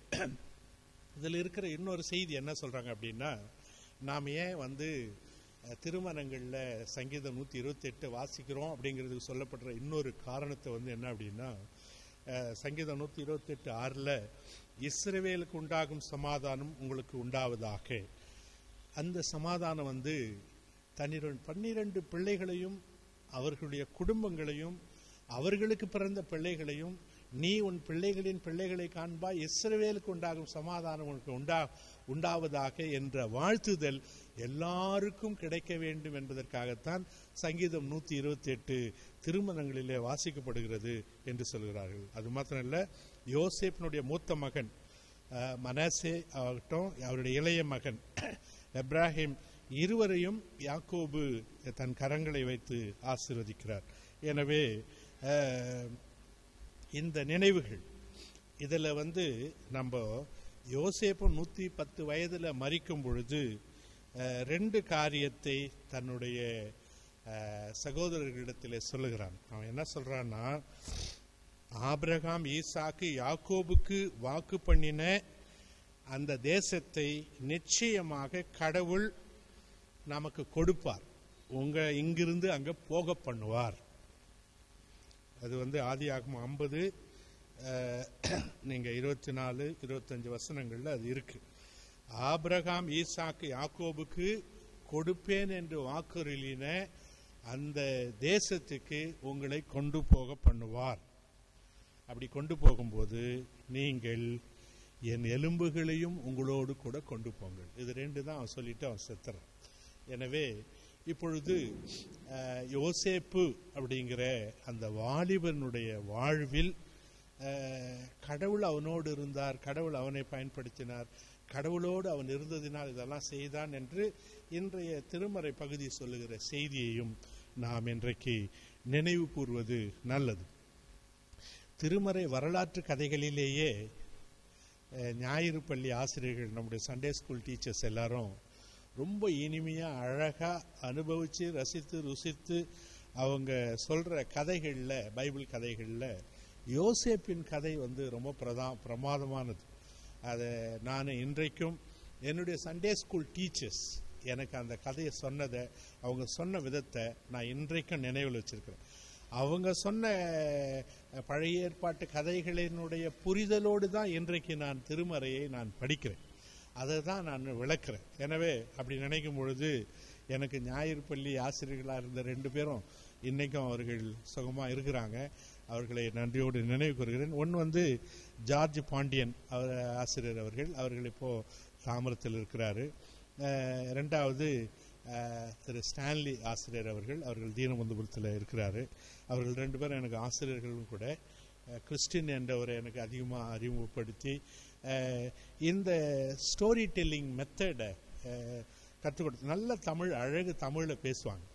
இதில் இருக்கிற இன்னொரு செய்தி என்ன சொல்றாங்க அப்படின்னா நாம் ஏன் வந்து அஹ், திருமணங்கள்ல சங்கீதம் நூத்தி இருபத்தி எட்டு வாசிக்கிறோம் அப்படிங்கிறதுக்கு சொல்லப்படுற இன்னொரு காரணத்தை வந்து என்ன அப்படின்னா அஹ், சங்கீதம் நூத்தி இருபத்தி எட்டு ஆறுல இஸ்ரவேலுக்கு உண்டாகும் சமாதானம் உங்களுக்கு உண்டாவதாக அந்த சமாதானம் வந்து தன்னிரண்டு பன்னிரண்டு பிள்ளைகளையும் அவர்களுடைய குடும்பங்களையும் அவர்களுக்கு பிறந்த பிள்ளைகளையும் நீ உன் பிள்ளைகளின் பிள்ளைகளை காண்பாய் இஸ்ரவேலுக்கு உண்டாகும் சமாதானம் உனக்கு உண்டா உண்டாவதாக என்ற வாழ்த்துதல் எல்லாருக்கும் கிடைக்க வேண்டும் என்பதற்காகத்தான் சங்கீதம் நூத்தி இருபத்தி எட்டு திருமணங்களிலே வாசிக்கப்படுகிறது என்று சொல்கிறார்கள் அது மாத்திரம் இல்ல யோசேப்பினுடைய மூத்த மகன் அஹ், மனாசே ஆகட்டும் அவருடைய இளைய மகன் எப்ராஹிம் இருவரையும் யாக்கோபு தன் கரங்களை வைத்து ஆசீர்வதிக்கிறார் எனவே அஹ், இந்த நினைவுகள் இதில் வந்து நம்ம யோசேப்பு நூற்றி பத்து வயதில் மறிக்கும் பொழுது அஹ், ரெண்டு காரியத்தை தன்னுடைய அஹ், சகோதரர்களிடத்தில் சொல்லுகிறான் அவன் என்ன சொல்றான்னா ஆபிரகாம் ஈசாக்கு யாக்கோபுக்கு வாக்கு பண்ணின அந்த தேசத்தை நிச்சயமாக கடவுள் நமக்கு கொடுப்பார் உங்க இங்கிருந்து அங்க போக பண்ணுவார் அது வந்து ஆதியாகமம் ஐம்பது நீங்க இருபத்தி நாலு இருபத்தஞ்சு வசனங்கள்ல அது இருக்கு ஆபிரகாம் ஈசாக்கு யாக்கோபுக்கு கொடுப்பேன் என்று வாக்குறுதின அந்த தேசத்துக்கு உங்களை கொண்டு போக பண்ணுவார் அப்படி கொண்டு போகும்போது நீங்கள் என் எலும்புகளையும் உங்களோடு கூட கொண்டு போங்கள் இது ரெண்டு தான் அவன் சொல்லிட்டு அவன் செத்துறான் எனவே இப்பொழுது அஹ், யோசேப்பு அப்படிங்கிற அந்த வாலிபனுடைய வாழ்வில் அஹ், கடவுள் அவனோடு இருந்தார் கடவுள் அவனை பயன்படுத்தினார் கடவுளோடு அவன் இருந்ததினால் இதெல்லாம் செய்தான் என்று இன்றைய திருமறை பகுதி சொல்லுகிற செய்தியையும் நாம் இன்றைக்கு நினைவு கூறுவது நல்லது திருமறை வரலாற்று கதைகளிலேயே அஹ், ஞாயிறு பள்ளி ஆசிரியர்கள் நம்முடைய சண்டே ஸ்கூல் டீச்சர்ஸ் எல்லாரும் ரொம்ப இனிமையா அழகா அனுபவிச்சு ரசித்து ருசித்து அவங்க சொல்ற கதைகள்ல பைபிள் கதைகள்ல யோசேப்பின் கதை வந்து ரொம்ப பிரதா பிரமாதமானது அதை நான் இன்றைக்கும் என்னுடைய சண்டே ஸ்கூல் டீச்சர்ஸ் எனக்கு அந்த கதையை சொன்னதை அவங்க சொன்ன விதத்தை நான் இன்றைக்கும் நினைவில் வச்சிருக்கிறேன் அவங்க சொன்ன அஹ், பழைய ஏற்பாட்டு கதைகளினுடைய புரிதலோடு தான் இன்றைக்கு நான் திருமறையை நான் படிக்கிறேன் அதை தான் நான் விளக்குறேன் எனவே அப்படி நினைக்கும் பொழுது எனக்கு ஞாயிறு பள்ளி ஆசிரியர்களாக இருந்த ரெண்டு பேரும் இன்னைக்கும் அவர்கள் சுகமாக இருக்கிறாங்க அவர்களை நன்றியோடு நினைவு கூறுகிறேன் ஒன்று வந்து ஜார்ஜ் பாண்டியன் அவர் ஆசிரியர் அவர்கள் அவர்கள் இப்போ தாமரத்தில் இருக்கிறாரு அஹ், ரெண்டாவது அஹ், திரு ஸ்டான்லி ஆசிரியர் அவர்கள் அவர்கள் தீனபந்துபுரத்தில் இருக்கிறாரு அவர்கள் ரெண்டு பேரும் எனக்கு ஆசிரியர்களும் கூட அஹ், கிறிஸ்டின் என்றவரை எனக்கு அதிகமாக அறிமுகப்படுத்தி அஹ், இந்த ஸ்டோரி டெல்லிங் மெத்தடை கற்றுக் கொடுத்து நல்ல தமிழ் அழகு தமிழில் பேசுவாங்க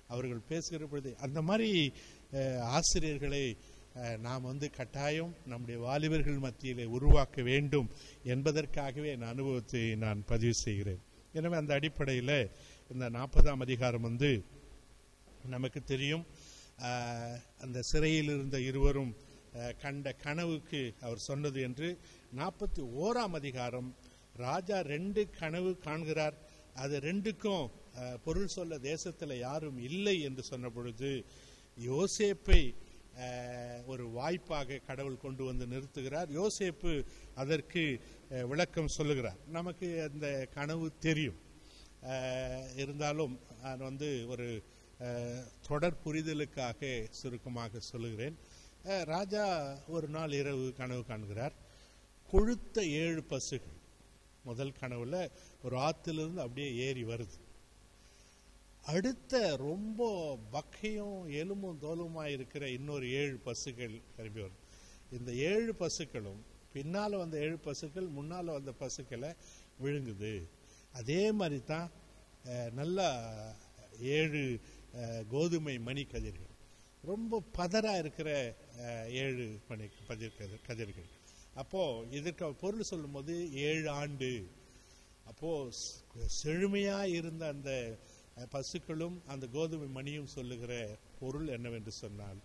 அவர்கள் பேசுகிற பொழுது அந்த மாதிரி அஹ், ஆசிரியர்களை அஹ், நாம் வந்து கட்டாயம் நம்முடைய வாலிபர்கள் மத்தியிலே உருவாக்க வேண்டும் என்பதற்காகவே இந்த அனுபவத்தை நான் பதிவு செய்கிறேன் எனவே அந்த அடிப்படையில் இந்த நாற்பதாம் அதிகாரம் வந்து நமக்கு தெரியும் ஆஹ், அந்த சிறையில் இருந்த இருவரும் ஆஹ், கண்ட கனவுக்கு அவர் சொன்னது என்று நாற்பத்தி ஓராம் அதிகாரம் ராஜா ரெண்டு கனவு காண்கிறார் அது ரெண்டுக்கும் ஆஹ், பொருள் சொல்ல தேசத்தில் யாரும் இல்லை என்று சொன்ன பொழுது யோசேப்பை ஆஹ், ஒரு வாய்ப்பாக கடவுள் கொண்டு வந்து நிறுத்துகிறார் யோசேப்பு அதற்கு ஆஹ், விளக்கம் சொல்லுகிறார் நமக்கு அந்த கனவு தெரியும் ஆஹ், இருந்தாலும் நான் வந்து ஒரு ஆஹ், தொடர் புரிதலுக்காக சுருக்கமாக சொல்லுகிறேன் ஆஹ், ராஜா ஒரு நாள் இரவு கனவு காண்கிறார் கொழுத்த ஏழு பசுகள் முதல் கனவுல ஒரு ஆத்திலிருந்து அப்படியே ஏறி வருது அடுத்த ரொம்ப பக்கையும் எலும்பும் தோலுமா இருக்கிற இன்னொரு ஏழு பசுகள் கிளம்பி வரும் இந்த ஏழு பசுக்களும் பின்னால வந்த ஏழு பசுக்கள் முன்னால வந்த பசுக்களை விழுங்குது அதே மாதிரி தான் அஹ், நல்லா ஏழு அஹ், கோதுமை மணி கதிர்கள் ரொம்ப பதறா இருக்கிற அஹ், ஏழு மணி பதிர் கதிர் கதிர்கள் அப்போ இதற்கு அவர் பொருள் சொல்லும்போது ஏழு ஆண்டு அப்போ செ- செழுமையா இருந்த அந்த அஹ், பசுக்களும் அந்த கோதுமை மணியும் சொல்லுகிற பொருள் என்னவென்று சொன்னால்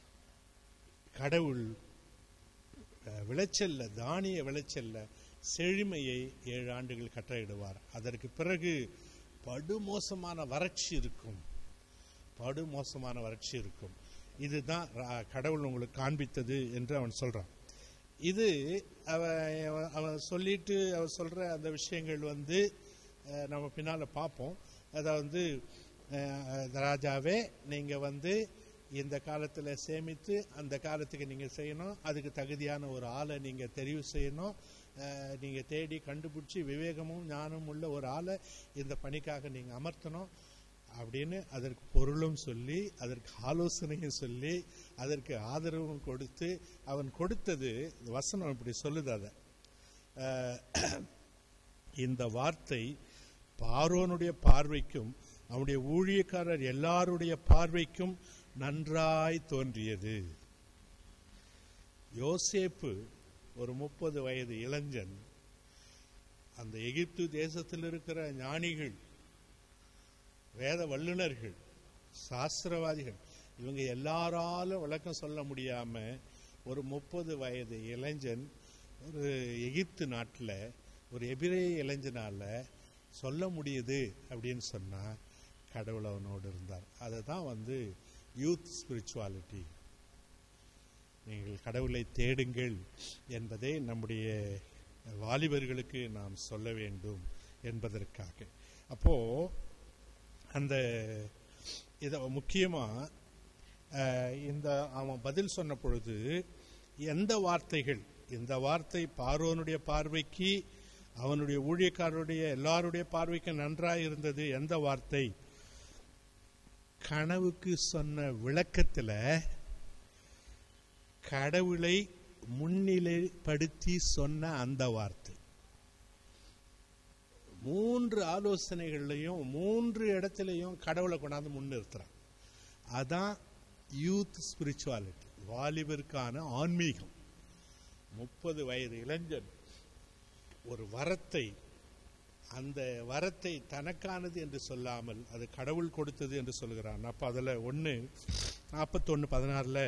கடவுள் அஹ், விளைச்சல்ல தானிய விளைச்சல்ல செழுமையை ஏழு ஆண்டுகள் கட்டளையிடுவார் அதற்கு பிறகு படுமோசமான வறட்சி இருக்கும் படுமோசமான வறட்சி இருக்கும் இதுதான் ரா- கடவுள் உங்களுக்கு காண்பித்தது என்று அவன் சொல்றான் இது அவன் அவன் சொல்லிட்டு அவன் சொல்ற அந்த விஷயங்கள் வந்து அஹ், நம்ம பின்னால பார்ப்போம் அதாவது அஹ், ராஜாவே நீங்க வந்து இந்த காலத்துல சேமித்து அந்த காலத்துக்கு நீங்க செய்யணும் அதுக்கு தகுதியான ஒரு ஆளை நீங்க தெரிவு செய்யணும் அஹ், நீங்க தேடி கண்டுபிடிச்சி விவேகமும் ஞானமும் உள்ள ஒரு ஆளை இந்த பணிக்காக நீங்க அமர்த்தணும் அப்படின்னு அதற்கு பொருளும் சொல்லி அதற்கு ஆலோசனையும் சொல்லி அதற்கு ஆதரவும் கொடுத்து அவன் கொடுத்தது வசனம் இப்படி சொல்லுது அதை அஹ், இந்த வார்த்தை பார்வோனுடைய பார்வைக்கும் அவனுடைய ஊழியக்காரர் எல்லாருடைய பார்வைக்கும் நன்றாய் தோன்றியது யோசேப்பு ஒரு முப்பது வயது இளைஞன் அந்த எகிப்து தேசத்தில் இருக்கிற ஞானிகள் வேத வல்லுனர்கள் சாஸ்திரவாதிகள் இவங்க எல்லாராலும் விளக்கம் சொல்ல முடியாம ஒரு முப்பது வயது இளைஞன் ஒரு எகிப்து நாட்டில் ஒரு எபிரே இளைஞனால சொல்ல முடியுது அப்படின்னு சொன்னா கடவுள் அவனோடு இருந்தார் அதை தான் வந்து யூத் ஸ்பிரிச்சுவாலிட்டி நீங்கள் கடவுளை தேடுங்கள் என்பதை நம்முடைய வாலிபர்களுக்கு நாம் சொல்ல வேண்டும் என்பதற்காக அப்போ அந்த இத முக்கியமா அஹ், இந்த அவன் பதில் சொன்ன பொழுது எந்த வார்த்தைகள் இந்த வார்த்தை பார்வோனுடைய பார்வைக்கு அவனுடைய ஊழியக்காரருடைய எல்லாருடைய பார்வைக்கு நன்றாய் இருந்தது எந்த வார்த்தை கனவுக்கு சொன்ன விளக்கத்துல கடவுளை முன்னிலைப்படுத்தி சொன்ன அந்த வார்த்தை மூன்று ஆலோசனைகள்லையும் மூன்று இடத்துலையும் கடவுளை கொண்டாந்து முன்னிறுத்துறான் அதான் யூத் ஸ்பிரிச்சுவாலிட்டி வாலிபருக்கான ஆன்மீகம் முப்பது வயது இளைஞன் ஒரு வரத்தை அந்த வரத்தை தனக்கானது என்று சொல்லாமல் அது கடவுள் கொடுத்தது என்று சொல்கிறான் அப்ப அதுல ஒன்னு நாற்பத்தொன்னு பதினாறுல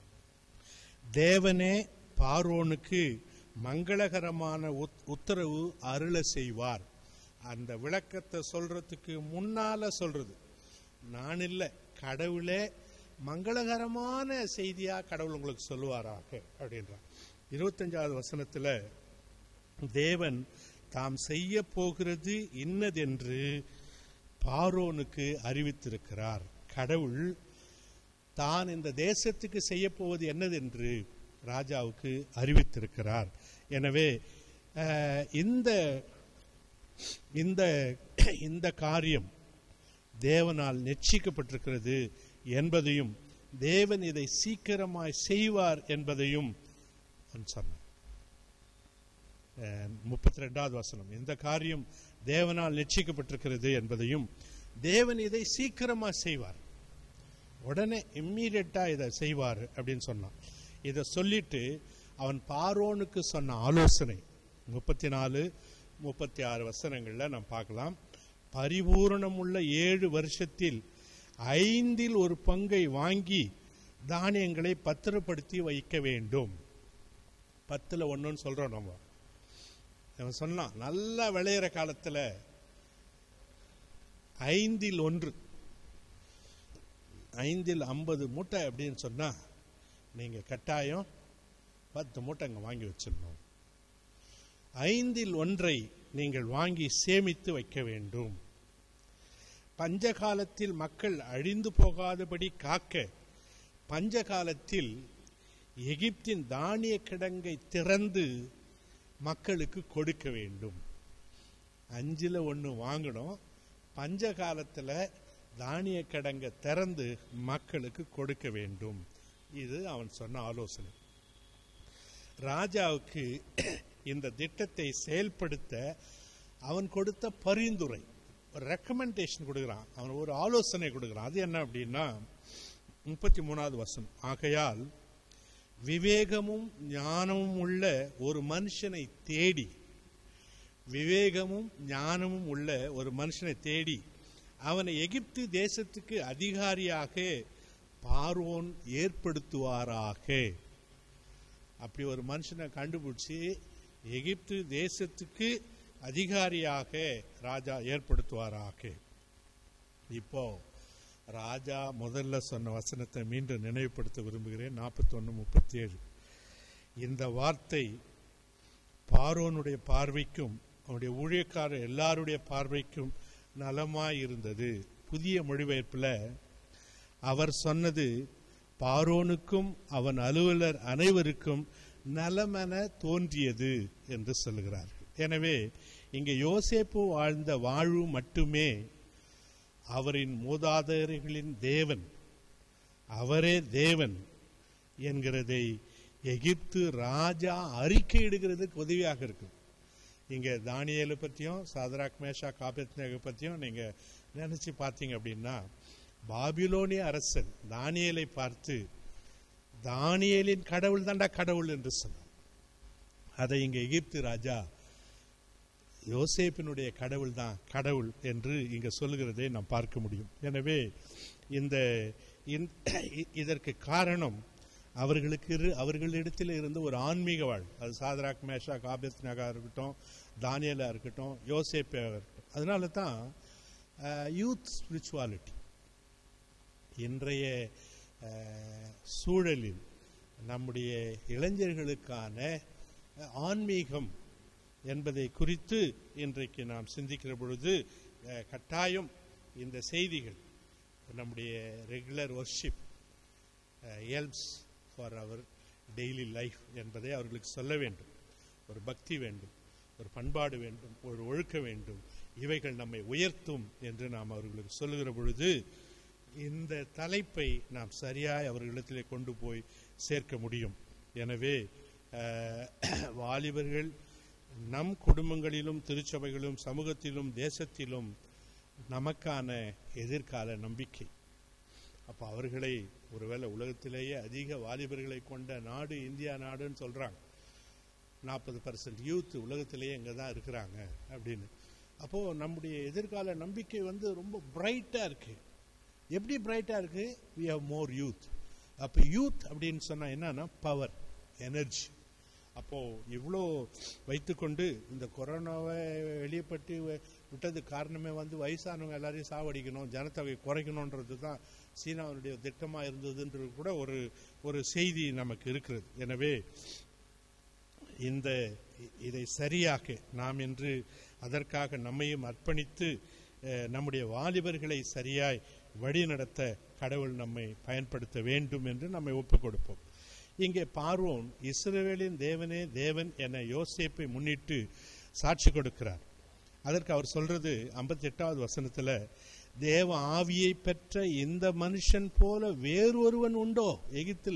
தேவனே பார்வோனுக்கு மங்களகரமான உத்- உத்தரவு அருள செய்வார் அந்த விளக்கத்தை சொல்றதுக்கு முன்னால சொல்றது நான் இல்லை கடவுளே மங்களகரமான செய்தியா கடவுள் உங்களுக்கு சொல்லுவாராக அப்படின்றான் இருபத்தஞ்சாவது வசனத்துல தேவன் தாம் செய்ய போகிறது இன்னதென்று பார்வோனுக்கு அறிவித்திருக்கிறார் கடவுள் தான் இந்த தேசத்துக்கு செய்ய போவது என்னதென்று ராஜாவுக்கு அறிவித்திருக்கிறார் எனவே அஹ், இந்த இந்த இந்த காரியம் தேவனால் நிச்சயிக்கப்பட்டிருக்கிறது என்பதையும் தேவன் இதை சீக்கிரமாய் செய்வார் என்பதையும் அவன் சொன்னான் முப்பத்தி ரெண்டாவது வசனம் இந்த காரியம் தேவனால் நிச்சயிக்கப்பட்டிருக்கிறது என்பதையும் தேவன் இதை சீக்கிரமா செய்வார் உடனே இம்மீடியட்டா இதை செய்வார் அப்படின்னு சொன்னான் இதை சொல்லிட்டு அவன் பார்வோனுக்கு சொன்ன ஆலோசனை முப்பத்தி நாலு முப்பத்தி ஆறு வசனங்கள்ல நாம் பார்க்கலாம் பரிபூரணம் உள்ள ஏழு வருஷத்தில் ஐந்தில் ஒரு பங்கை வாங்கி தானியங்களை பத்திரப்படுத்தி வைக்க வேண்டும் பத்துல ஒண்ணுன்னு சொல்றோம் நம்ம அவன் சொன்னான் நல்லா விளையிற காலத்துல ஐந்தில் ஒன்று ஐந்தில் ஐம்பது மூட்டை அப்படின்னு சொன்னா நீங்க கட்டாயம் பத்து மூட்டை அங்க வாங்கி வச்சிடணும் ஐந்தில் ஒன்றை நீங்கள் வாங்கி சேமித்து வைக்க வேண்டும் பஞ்ச காலத்தில் மக்கள் அழிந்து போகாதபடி காக்க பஞ்ச காலத்தில் எகிப்தின் தானிய கிடங்கை திறந்து மக்களுக்கு கொடுக்க வேண்டும் அஞ்சுல ஒன்று வாங்கணும் பஞ்ச காலத்துல தானிய கிடங்கை திறந்து மக்களுக்கு கொடுக்க வேண்டும் இது அவன் சொன்ன ஆலோசனை ராஜாவுக்கு இந்த திட்டத்தை செயல்படுத்த அவன் கொடுத்த பரிந்துரை ஒரு ரெக்கமெண்டேஷன் கொடுக்குறான் அவன் ஒரு ஆலோசனை கொடுக்குறான் அது என்ன அப்படின்னா முப்பத்தி மூணாவது வசனம் ஆகையால் விவேகமும் ஞானமும் உள்ள ஒரு மனுஷனை தேடி விவேகமும் ஞானமும் உள்ள ஒரு மனுஷனை தேடி அவனை எகிப்து தேசத்துக்கு அதிகாரியாக பார்வோன் ஏற்படுத்துவாராக அப்படி ஒரு மனுஷனை கண்டுபிடிச்சி எகிப்து தேசத்துக்கு அதிகாரியாக ராஜா ஏற்படுத்துவாராக இப்போ ராஜா முதல்ல சொன்ன வசனத்தை மீண்டும் நினைவுபடுத்த விரும்புகிறேன் நாற்பத்தொன்னு முப்பத்தி ஏழு இந்த வார்த்தை பார்வோனுடைய பார்வைக்கும் அவனுடைய ஊழியக்காரர் எல்லாருடைய பார்வைக்கும் நலமாய் இருந்தது புதிய மொழிபெயர்ப்பில் அவர் சொன்னது பார்வோனுக்கும் அவன் அலுவலர் அனைவருக்கும் நலமென தோன்றியது என்று சொல்லுகிறார்கள் எனவே இங்கே யோசேப்பு வாழ்ந்த வாழ்வு மட்டுமே அவரின் மூதாதையர்களின் தேவன் அவரே தேவன் என்கிறதை எகிப்து ராஜா அறிக்கையிடுகிறதுக்கு உதவியாக இருக்கும் இங்க தானியலை பத்தியும் சாதராக் மேஷா காபத்னேக பத்தியும் நீங்க நினைச்சு பார்த்தீங்க அப்படின்னா பாபிலோனிய அரசன் தானியலை பார்த்து தானியலின் கடவுள் தாண்டா கடவுள் என்று சொன்னான் அதை இங்க எகிப்து ராஜா யோசேப்பினுடைய கடவுள் தான் கடவுள் என்று இங்க சொல்லுகிறதை நாம் பார்க்க முடியும் எனவே இந்த இந்த- இதற்கு காரணம் அவர்களுக்கு இரு- அவர்களிடத்தில் இருந்து ஒரு ஆன்மீக வாழ் அது சாதராக் மேஷா காபித் நகா இருக்கட்டும் தானியலா இருக்கட்டும் யோசேப்பா இருக்கட்டும் அதனால தான் யூத் ஸ்பிரிச்சுவாலிட்டி இன்றைய அஹ், சூழலில் நம்முடைய இளைஞர்களுக்கான அஹ், ஆன்மீகம் என்பதை குறித்து இன்றைக்கு நாம் சிந்திக்கிற பொழுது அஹ், கட்டாயம் இந்த செய்திகள் நம்முடைய regular worship helps for our daily life என்பதை அவர்களுக்கு சொல்ல வேண்டும் ஒரு பக்தி வேண்டும் ஒரு பண்பாடு வேண்டும் ஒரு ஒழுக்க வேண்டும் இவைகள் நம்மை உயர்த்தும் என்று நாம் அவர்களுக்கு சொல்லுகிற பொழுது இந்த தலைப்பை நாம் சரியாய் அவர்களிடத்திலே கொண்டு போய் சேர்க்க முடியும் எனவே அஹ், வாலிபர்கள் நம் குடும்பங்களிலும் திருச்சபைகளிலும் சமூகத்திலும் தேசத்திலும் நமக்கான எதிர்கால நம்பிக்கை அப்போ அவர்களை ஒருவேளை உலகத்திலேயே அதிக வாலிபர்களை கொண்ட நாடு இந்தியா நாடுன்னு சொல்றாங்க நாற்பது பர்சன்ட் யூத் உலகத்திலேயே இங்கே தான் இருக்கிறாங்க அப்படின்னு அப்போ நம்முடைய எதிர்கால நம்பிக்கை வந்து ரொம்ப பிரைட்டா இருக்கு எப்படி பிரைட்டா இருக்கு வி ஹவ் மோர் யூத் அப்போ யூத் அப்படின்னு சொன்னா என்னன்னா பவர் எனர்ஜி அப்போ இவ்வளோ வைத்துக்கொண்டு இந்த கொரோனாவை வெளியப்பட்டு விட்டது காரணமே வந்து வயசானவங்க எல்லாரையும் சாவடிக்கணும் ஜனத்தொகை குறைக்கணுன்றது தான் சீனாவுடைய திட்டமாக இருந்ததுன்றது கூட ஒரு ஒரு செய்தி நமக்கு இருக்கிறது எனவே இந்த இ- இதை சரியாக நாம் இன்று அதற்காக நம்மையும் அர்ப்பணித்து அஹ், நம்முடைய வாலிபர்களை சரியாய் வழிநடத்த கடவுள் நம்மை பயன்படுத்த வேண்டும் என்று நம்மை ஒப்புக் கொடுப்போம் இங்கே பார்வோன் இஸ்ரவேலின் தேவனே தேவன் என யோசேப்பை முன்னிட்டு சாட்சி கொடுக்கிறார் அதற்கு அவர் சொல்றது 58வது எட்டாவது வசனத்துல தேவ ஆவியை பெற்ற இந்த மனுஷன் போல வேறொருவன் உண்டோ எகிப்துல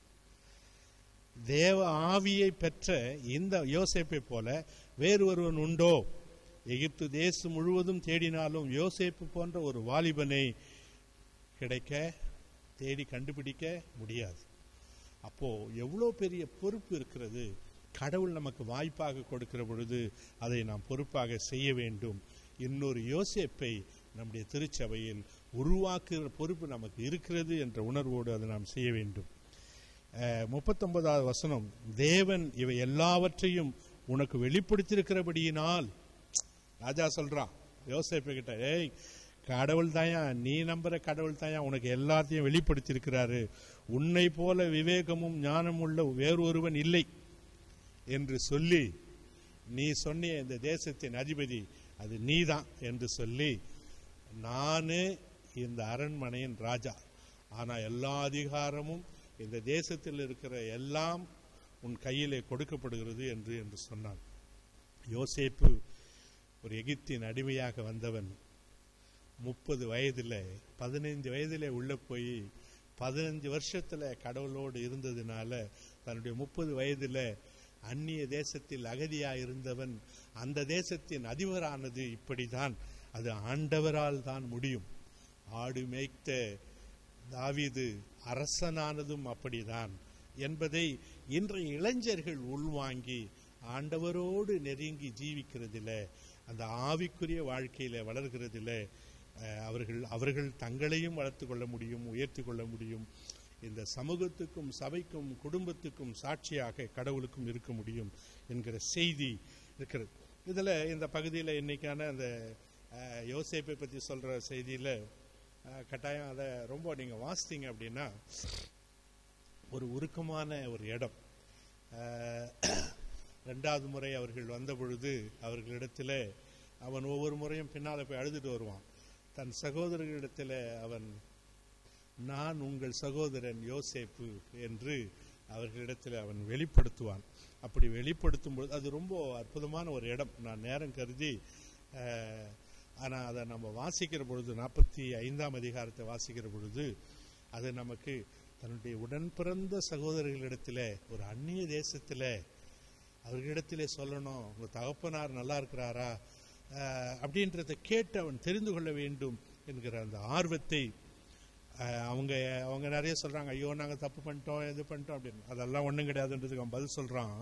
தேவ ஆவியை பெற்ற இந்த யோசேப்பை போல வேறு ஒருவன் உண்டோ எகிப்து தேசம் முழுவதும் தேடினாலும் யோசேப்பு போன்ற ஒரு வாலிபனை கிடைக்க தேடி கண்டுபிடிக்க முடியாது அப்போ எவ்வளோ பெரிய பொறுப்பு இருக்கிறது கடவுள் நமக்கு வாய்ப்பாக கொடுக்கிற பொழுது அதை நாம் பொறுப்பாக செய்ய வேண்டும் இன்னொரு யோசேப்பை நம்முடைய திருச்சபையில் உருவாக்குகிற பொறுப்பு நமக்கு இருக்கிறது என்ற உணர்வோடு அதை நாம் செய்ய வேண்டும் அஹ், முப்பத்தொன்பதாவது வசனம் தேவன் இவை எல்லாவற்றையும் உனக்கு வெளிப்படுத்தியிருக்கிறபடியினால் ராஜா சொல்றான் யோசேப்பு கிட்ட ஏய் கடவுள் தாயா நீ நம்புற கடவுள் தாயா உனக்கு எல்லாத்தையும் வெளிப்படுத்தியிருக்கிறாரு உன்னை போல விவேகமும் ஞானமும் உள்ள வேறொருவன் இல்லை என்று சொல்லி நீ சொன்னிய இந்த தேசத்தின் அதிபதி அது நீதான் என்று சொல்லி நானே இந்த அரண்மனையின் ராஜா ஆனா எல்லா அதிகாரமும் இந்த தேசத்தில் இருக்கிற எல்லாம் உன் கையிலே கொடுக்கப்படுகிறது என்று என்று சொன்னான் யோசேப்பு ஒரு எகிப்தின் அடிமையாக வந்தவன் முப்பது வயதுல பதினைந்து வயதிலே உள்ள போய் பதினஞ்சு வருஷத்துல கடவுளோடு இருந்ததுனால தன்னுடைய முப்பது வயதுல அந்நிய தேசத்தில் அகதியா இருந்தவன் அந்த தேசத்தின் அதிபரானது இப்படிதான் அது ஆண்டவரால் தான் முடியும் ஆடு மேய்த்த தாவீது அரசனானதும் அப்படிதான் என்பதை இன்றைய இளைஞர்கள் உள்வாங்கி ஆண்டவரோடு நெருங்கி ஜீவிக்கிறதில அந்த ஆவிக்குரிய வாழ்க்கையில வளர்கிறதில அஹ், அவர்கள் அவர்கள் தங்களையும் வளர்த்து கொள்ள முடியும் உயர்த்தி கொள்ள முடியும் இந்த சமூகத்துக்கும் சபைக்கும் குடும்பத்துக்கும் சாட்சியாக கடவுளுக்கும் இருக்க முடியும் என்கிற செய்தி இருக்கிறது இதுல இந்த பகுதியில் இன்னைக்கான அந்த அஹ், யோசேப்பை பற்றி சொல்ற செய்தியில அஹ், கட்டாயம் அதை ரொம்ப நீங்க வாசித்தீங்க அப்படின்னா ஒரு உருக்கமான ஒரு இடம் அஹ், ரெண்டாவது முறை அவர்கள் வந்த பொழுது அவர்களிடத்துல அவன் ஒவ்வொரு முறையும் பின்னால போய் அழுதுட்டு வருவான் தன் சகோதரர்களிடத்துல அவன் நான் உங்கள் சகோதரன் யோசேப்பு என்று அவர்களிடத்தில் அவன் வெளிப்படுத்துவான் அப்படி வெளிப்படுத்தும் பொழுது அது ரொம்ப அற்புதமான ஒரு இடம் நான் நேரம் கருதி அஹ், ஆனா அதை நம்ம வாசிக்கிற பொழுது நாற்பத்தி ஐந்தாம் அதிகாரத்தை வாசிக்கிற பொழுது அது நமக்கு தன்னுடைய உடன் பிறந்த சகோதரர்களிடத்துல ஒரு அந்நிய தேசத்துல அவர்களிடத்திலே சொல்லணும் உங்க தகப்பனார் நல்லா இருக்கிறாரா அஹ், அப்படின்றத கேட்டு அவன் தெரிந்து கொள்ள வேண்டும் என்கிற அந்த ஆர்வத்தை அஹ், அவங்க அவங்க நிறைய சொல்றாங்க ஐயோ நாங்க தப்பு பண்ணிட்டோம் இது பண்ணிட்டோம் அப்படின்னு அதெல்லாம் ஒண்ணும் கிடையாதுன்றதுக்கு அவன் பதில் சொல்றான்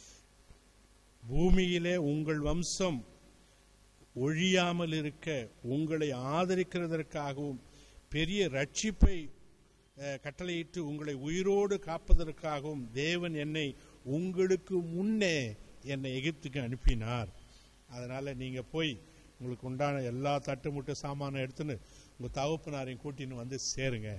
பூமியிலே உங்கள் வம்சம் ஒழியாமல் இருக்க உங்களை ஆதரிக்கிறதற்காகவும் பெரிய ரட்சிப்பை அஹ், கட்டளையிட்டு உங்களை உயிரோடு காப்பதற்காகவும் தேவன் என்னை உங்களுக்கு முன்னே என்னை எகிப்துக்கு அனுப்பினார் அதனால நீங்க போய் உங்களுக்கு உண்டான எல்லா தட்டு முட்டு சாமானும் எடுத்துன்னு உங்க தகப்பனாரையும் கூட்டின்னு வந்து சேருங்க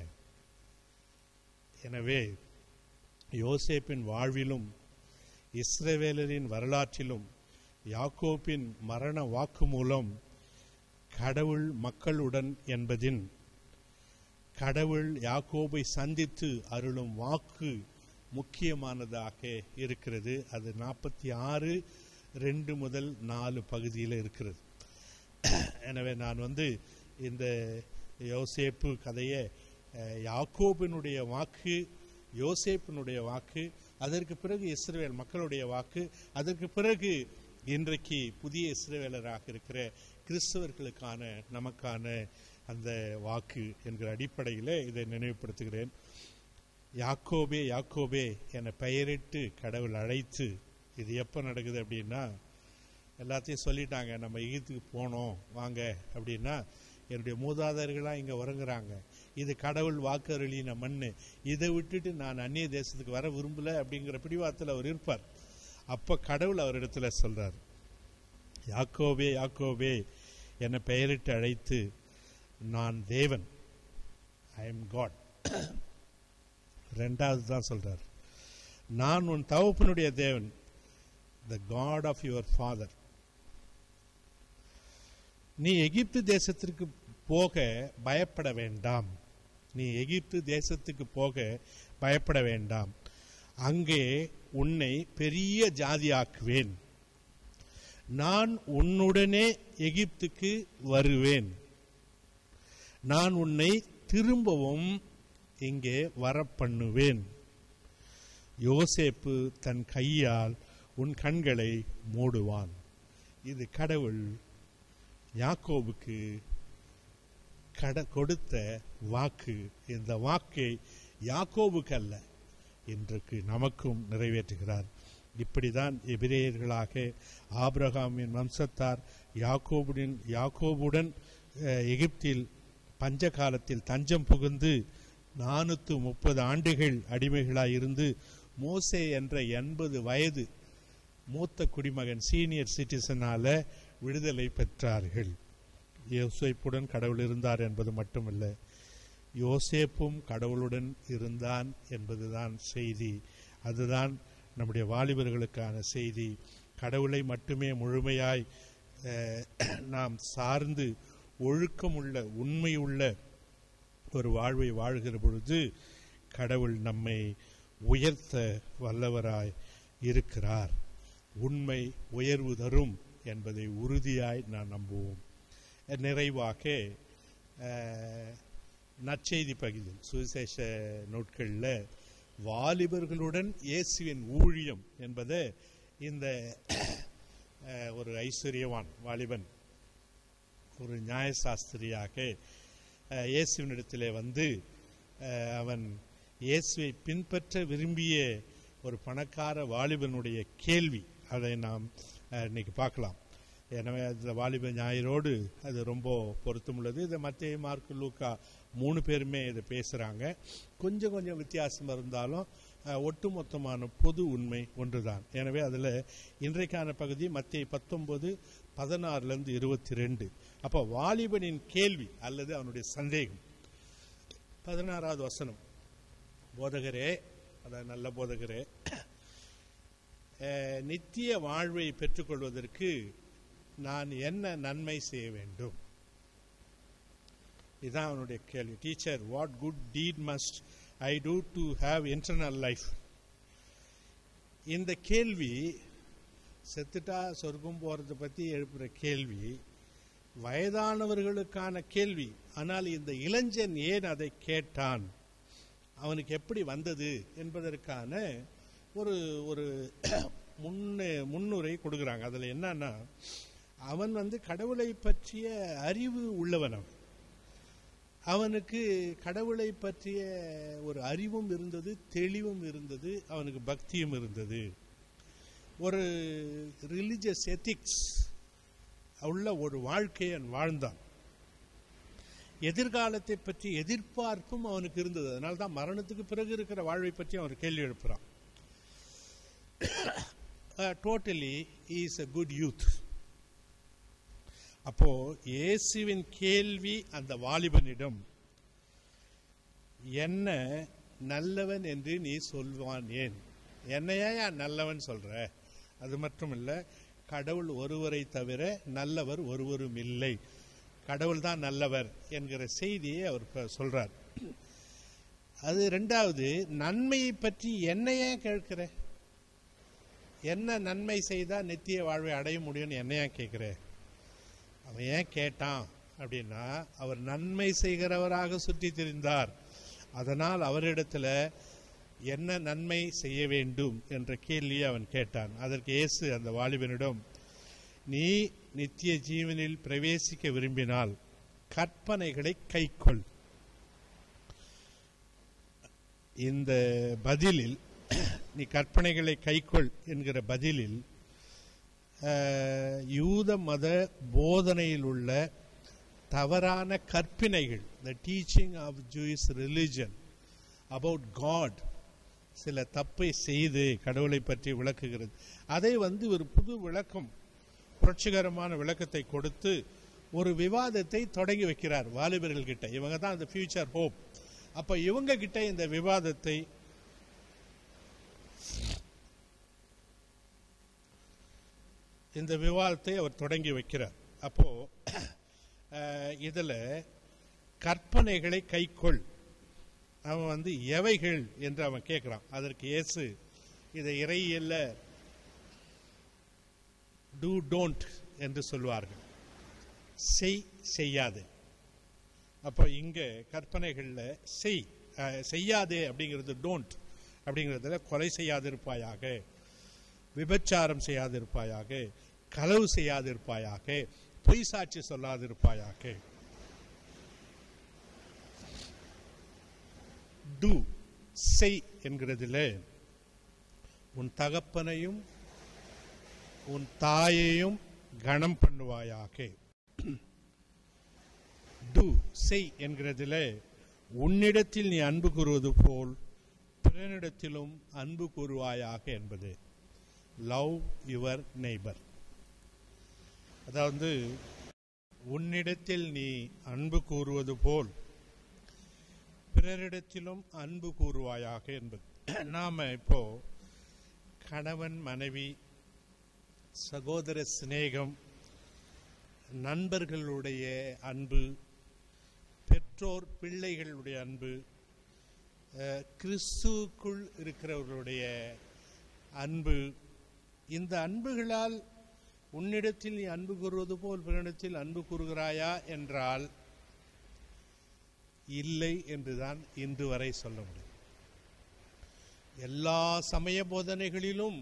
எனவே யோசேப்பின் வாழ்விலும் இஸ்ரவேலரின் வரலாற்றிலும் யாக்கோப்பின் மரண வாக்குமூலம் கடவுள் மக்களுடன் என்பதின் கடவுள் யாக்கோபை சந்தித்து அருளும் வாக்கு முக்கியமானதாக இருக்கிறது அது நாற்பத்தி ஆறு ரெண்டு முதல் நாலு பகுதியில் இருக்கிறது எனவே நான் வந்து இந்த யோசேப்பு கதையை அஹ், யாக்கோபினுடைய வாக்கு யோசேப்பினுடைய வாக்கு அதற்கு பிறகு இஸ்ரவேல் மக்களுடைய வாக்கு அதற்கு பிறகு இன்றைக்கு புதிய இஸ்ரவேலராக இருக்கிற கிறிஸ்தவர்களுக்கான நமக்கான அந்த வாக்கு என்கிற அடிப்படையில் இதை நினைவுபடுத்துகிறேன் யாக்கோபே யாக்கோபே என பெயரிட்டு கடவுள் அழைத்து இது எப்போ நடக்குது அப்படின்னா எல்லாத்தையும் சொல்லிட்டாங்க நம்ம எகிப்துக்கு போனோம் வாங்க அப்படின்னா என்னுடைய மூதாதையர்களாக இங்கே உறங்குறாங்க இது கடவுள் வாக்கருளின மண்ணு இதை விட்டுட்டு நான் அந்நிய தேசத்துக்கு வர விரும்பல அப்படிங்கிற பிடிவாத்தில் அவர் இருப்பார் அப்போ கடவுள் அவரிடத்துல சொல்றார் யாக்கோபே யாக்கோபே என பெயரிட்டு அழைத்து நான் தேவன் ஐ எம் காட் ரெண்டாவது தான் சொல்றார் நான் உன் தகப்பனுடைய தேவன் the God of your father நீ எகிப்து தேசத்திற்கு போக பயப்பட வேண்டாம் நீ எகிப்து தேசத்துக்கு போக பயப்பட வேண்டாம் அங்கே உன்னை பெரிய ஜாதியாக்குவேன் நான் உன்னுடனே எகிப்துக்கு வருவேன் நான் உன்னை திரும்பவும் இங்கே வரப்பண்ணுவேன் யோசேப்பு தன் கையால் உன் கண்களை மூடுவான் இது கடவுள் யாக்கோபுக்கு கட கொடுத்த வாக்கு இந்த வாக்கை யாக்கோபுக்கு அல்ல இன்றைக்கு நமக்கும் நிறைவேற்றுகிறார் இப்படிதான் எபிரேயர்களாக ஆபிரகாமின் வம்சத்தார் யாக்கோபுடன் யாக்கோபுடன் அஹ், எகிப்தில் பஞ்ச காலத்தில் தஞ்சம் புகுந்து நானூற்று முப்பது ஆண்டுகள் அடிமைகளாய் இருந்து மோசே என்ற எண்பது வயது மூத்த குடிமகன் சீனியர் சிட்டிசனால விடுதலை பெற்றார்கள் யோசேப்புடன் கடவுள் இருந்தார் என்பது மட்டுமல்ல யோசேப்பும் கடவுளுடன் இருந்தான் என்பதுதான் செய்தி அதுதான் நம்முடைய வாலிபர்களுக்கான செய்தி கடவுளை மட்டுமே முழுமையாய் அஹ், நாம் சார்ந்து ஒழுக்கமுள்ள உண்மையுள்ள ஒரு வாழ்வை வாழ்கிற பொழுது கடவுள் நம்மை உயர்த்த வல்லவராய் இருக்கிறார் உண்மை உயர்வு தரும் என்பதை உறுதியாய் நான் நம்புவோம் நிறைவாக அஹ், நற்செய்தி பகுதியில் சுவிசேஷ நூட்களில் வாலிபர்களுடன் இயேசுவின் ஊழியம் என்பதை இந்த அஹ், ஒரு ஐஸ்வர்யவான் வாலிபன் ஒரு நியாயசாஸ்திரியாக அஹ், இயேசுவினிடத்திலே வந்து அஹ், அவன் இயேசுவை பின்பற்ற விரும்பிய ஒரு பணக்கார வாலிபனுடைய கேள்வி அதை நாம் அஹ், இன்னைக்கு பார்க்கலாம் எனவே அந்த வாலிப ஞாயிறோடு அது ரொம்ப பொருத்தமுள்ளது இதை மத்திய மார்க்கு லூக்கா மூணு பேருமே இதை பேசுகிறாங்க கொஞ்சம் கொஞ்சம் வித்தியாசம் இருந்தாலும் அஹ், ஒட்டுமொத்தமான பொது உண்மை ஒன்றுதான் எனவே அதில் இன்றைக்கான பகுதி மத்திய பத்தொன்பது பதினாறுலேருந்து இருபத்தி ரெண்டு அப்போ வாலிபனின் கேள்வி அல்லது அவனுடைய சந்தேகம் பதினாறாவது வசனம் போதகரே அதாவது நல்ல போதகரே அஹ், நித்திய வாழ்வை பெற்றுக்கொள்வதற்கு நான் என்ன நன்மை செய்ய வேண்டும் இதுதான் அவனுடைய கேள்வி teacher what good deed must I do to have internal life இந்த கேள்வி செத்துட்டா சொர்க்கம் போறதை பத்தி எழுப்புற கேள்வி வயதானவர்களுக்கான கேள்வி ஆனால் இந்த இளைஞன் ஏன் அதை கேட்டான் அவனுக்கு எப்படி வந்தது என்பதற்கான ஒரு ஒரு முன்னே முன்னுரை கொடுக்குறாங்க அதில் என்னன்னா அவன் வந்து கடவுளை பற்றிய அறிவு உள்ளவன் அவன் அவனுக்கு கடவுளை பற்றிய ஒரு அறிவும் இருந்தது தெளிவும் இருந்தது அவனுக்கு பக்தியும் இருந்தது ஒரு ரிலிஜியஸ் எத்திக்ஸ் உள்ள ஒரு வாழ்க்கையை அவன் வாழ்ந்தான் எதிர்காலத்தை பற்றி எதிர்பார்ப்பும் அவனுக்கு இருந்தது அதனால தான் மரணத்துக்கு பிறகு இருக்கிற வாழ்வை பற்றி அவன் கேள்வி எழுப்புறான் totally is a good youth அப்போ இயேசுவின் கேள்வி அந்த வாலிபனிடம் என்ன நல்லவன் என்று நீ சொல்வான் ஏன் என்னையா ஏன் நல்லவன் சொல்ற அது மட்டும் இல்ல கடவுள் ஒருவரை தவிர நல்லவர் ஒருவரும் இல்லை கடவுள் தான் நல்லவர் என்கிற செய்தியை அவர் இப்ப சொல்றார் அது ரெண்டாவது நன்மையை பற்றி என்னையே கேட்கிற என்ன நன்மை செய்தா நித்திய வாழ்வை அடைய முடியும்னு என்னையா கேட்கிற அவன் ஏன் கேட்டான் அப்படின்னா அவர் நன்மை செய்கிறவராக சுற்றி திரிந்தார் அதனால் அவரிடத்துல என்ன நன்மை செய்ய வேண்டும் என்ற கேள்வியை அவன் கேட்டான் அதற்கு இயேசு அந்த வாலிபனிடம் நீ நித்திய ஜீவனில் பிரவேசிக்க விரும்பினால் கற்பனைகளை கைக்கொள் இந்த பதிலில் நீ கற்பனைகளை கைக்கொள் என்கிற பதிலில் அஹ், யூத மத போதனையில் உள்ள தவறான கற்பினைகள் the teaching of Jewish religion about God சில தப்பை செய்து கடவுளை பற்றி விளக்குகிறது அதை வந்து ஒரு புது விளக்கம் புரட்சிகரமான விளக்கத்தை கொடுத்து ஒரு விவாதத்தை தொடங்கி வைக்கிறார் வாலிபர்கள் கிட்ட இவங்க தான் அந்த ஃபியூச்சர் ஹோப் அப்ப இவங்க கிட்ட இந்த விவாதத்தை இந்த விவாதத்தை அவர் தொடங்கி வைக்கிறார் அப்போ அஹ், இதுல கற்பனைகளை கைக்கொள் அவன் வந்து எவைகள் என்று அவன் கேட்கிறான் அதற்கு இயேசு இதை இறையியல்ல டூ டோன்ட் என்று சொல்வார்கள் செய் செய்யாதே அப்போ இங்க கற்பனைகள்ல செய் அஹ், செய்யாதே அப்படிங்கிறது டோன்ட் அப்படிங்கிறதுல கொலை செய்யாதிருப்பாயாக விபச்சாரம் செய்யாதிருப்பாயாக களவு செய்யாதிருப்பாயாக பொய் சாட்சி சொல்லாதிருப்பாயாக டு செய் என்கிறதில் உன் தகப்பனையும் உன் தாயையும் கனம் பண்ணுவாயாக டு செய் என்கிறதில் உன்னிடத்தில் நீ அன்பு கூறுவது போல் பிறனிடத்திலும் அன்பு கூறுவாயாக என்பது லவ் யுவர் நெய்பர் அதாவது உன்னிடத்தில் நீ அன்பு கூறுவது போல் பிறரிடத்திலும் அன்பு கூறுவாயாக என்பது நாம இப்போ கணவன் மனைவி சகோதர சிநேகம் நண்பர்களுடைய அன்பு பெற்றோர் பிள்ளைகளுடைய அன்பு அஹ், கிறிஸ்துவுக்குள் இருக்கிறவர்களுடைய அன்பு இந்த அன்புகளால் உன்னிடத்தில் நீ அன்பு கூறுவது போல் பிறனிடத்தில் அன்பு கூறுகிறாயா என்றால் இல்லை என்றுதான் இன்று வரை சொல்ல முடியும் எல்லா சமய போதனைகளிலும்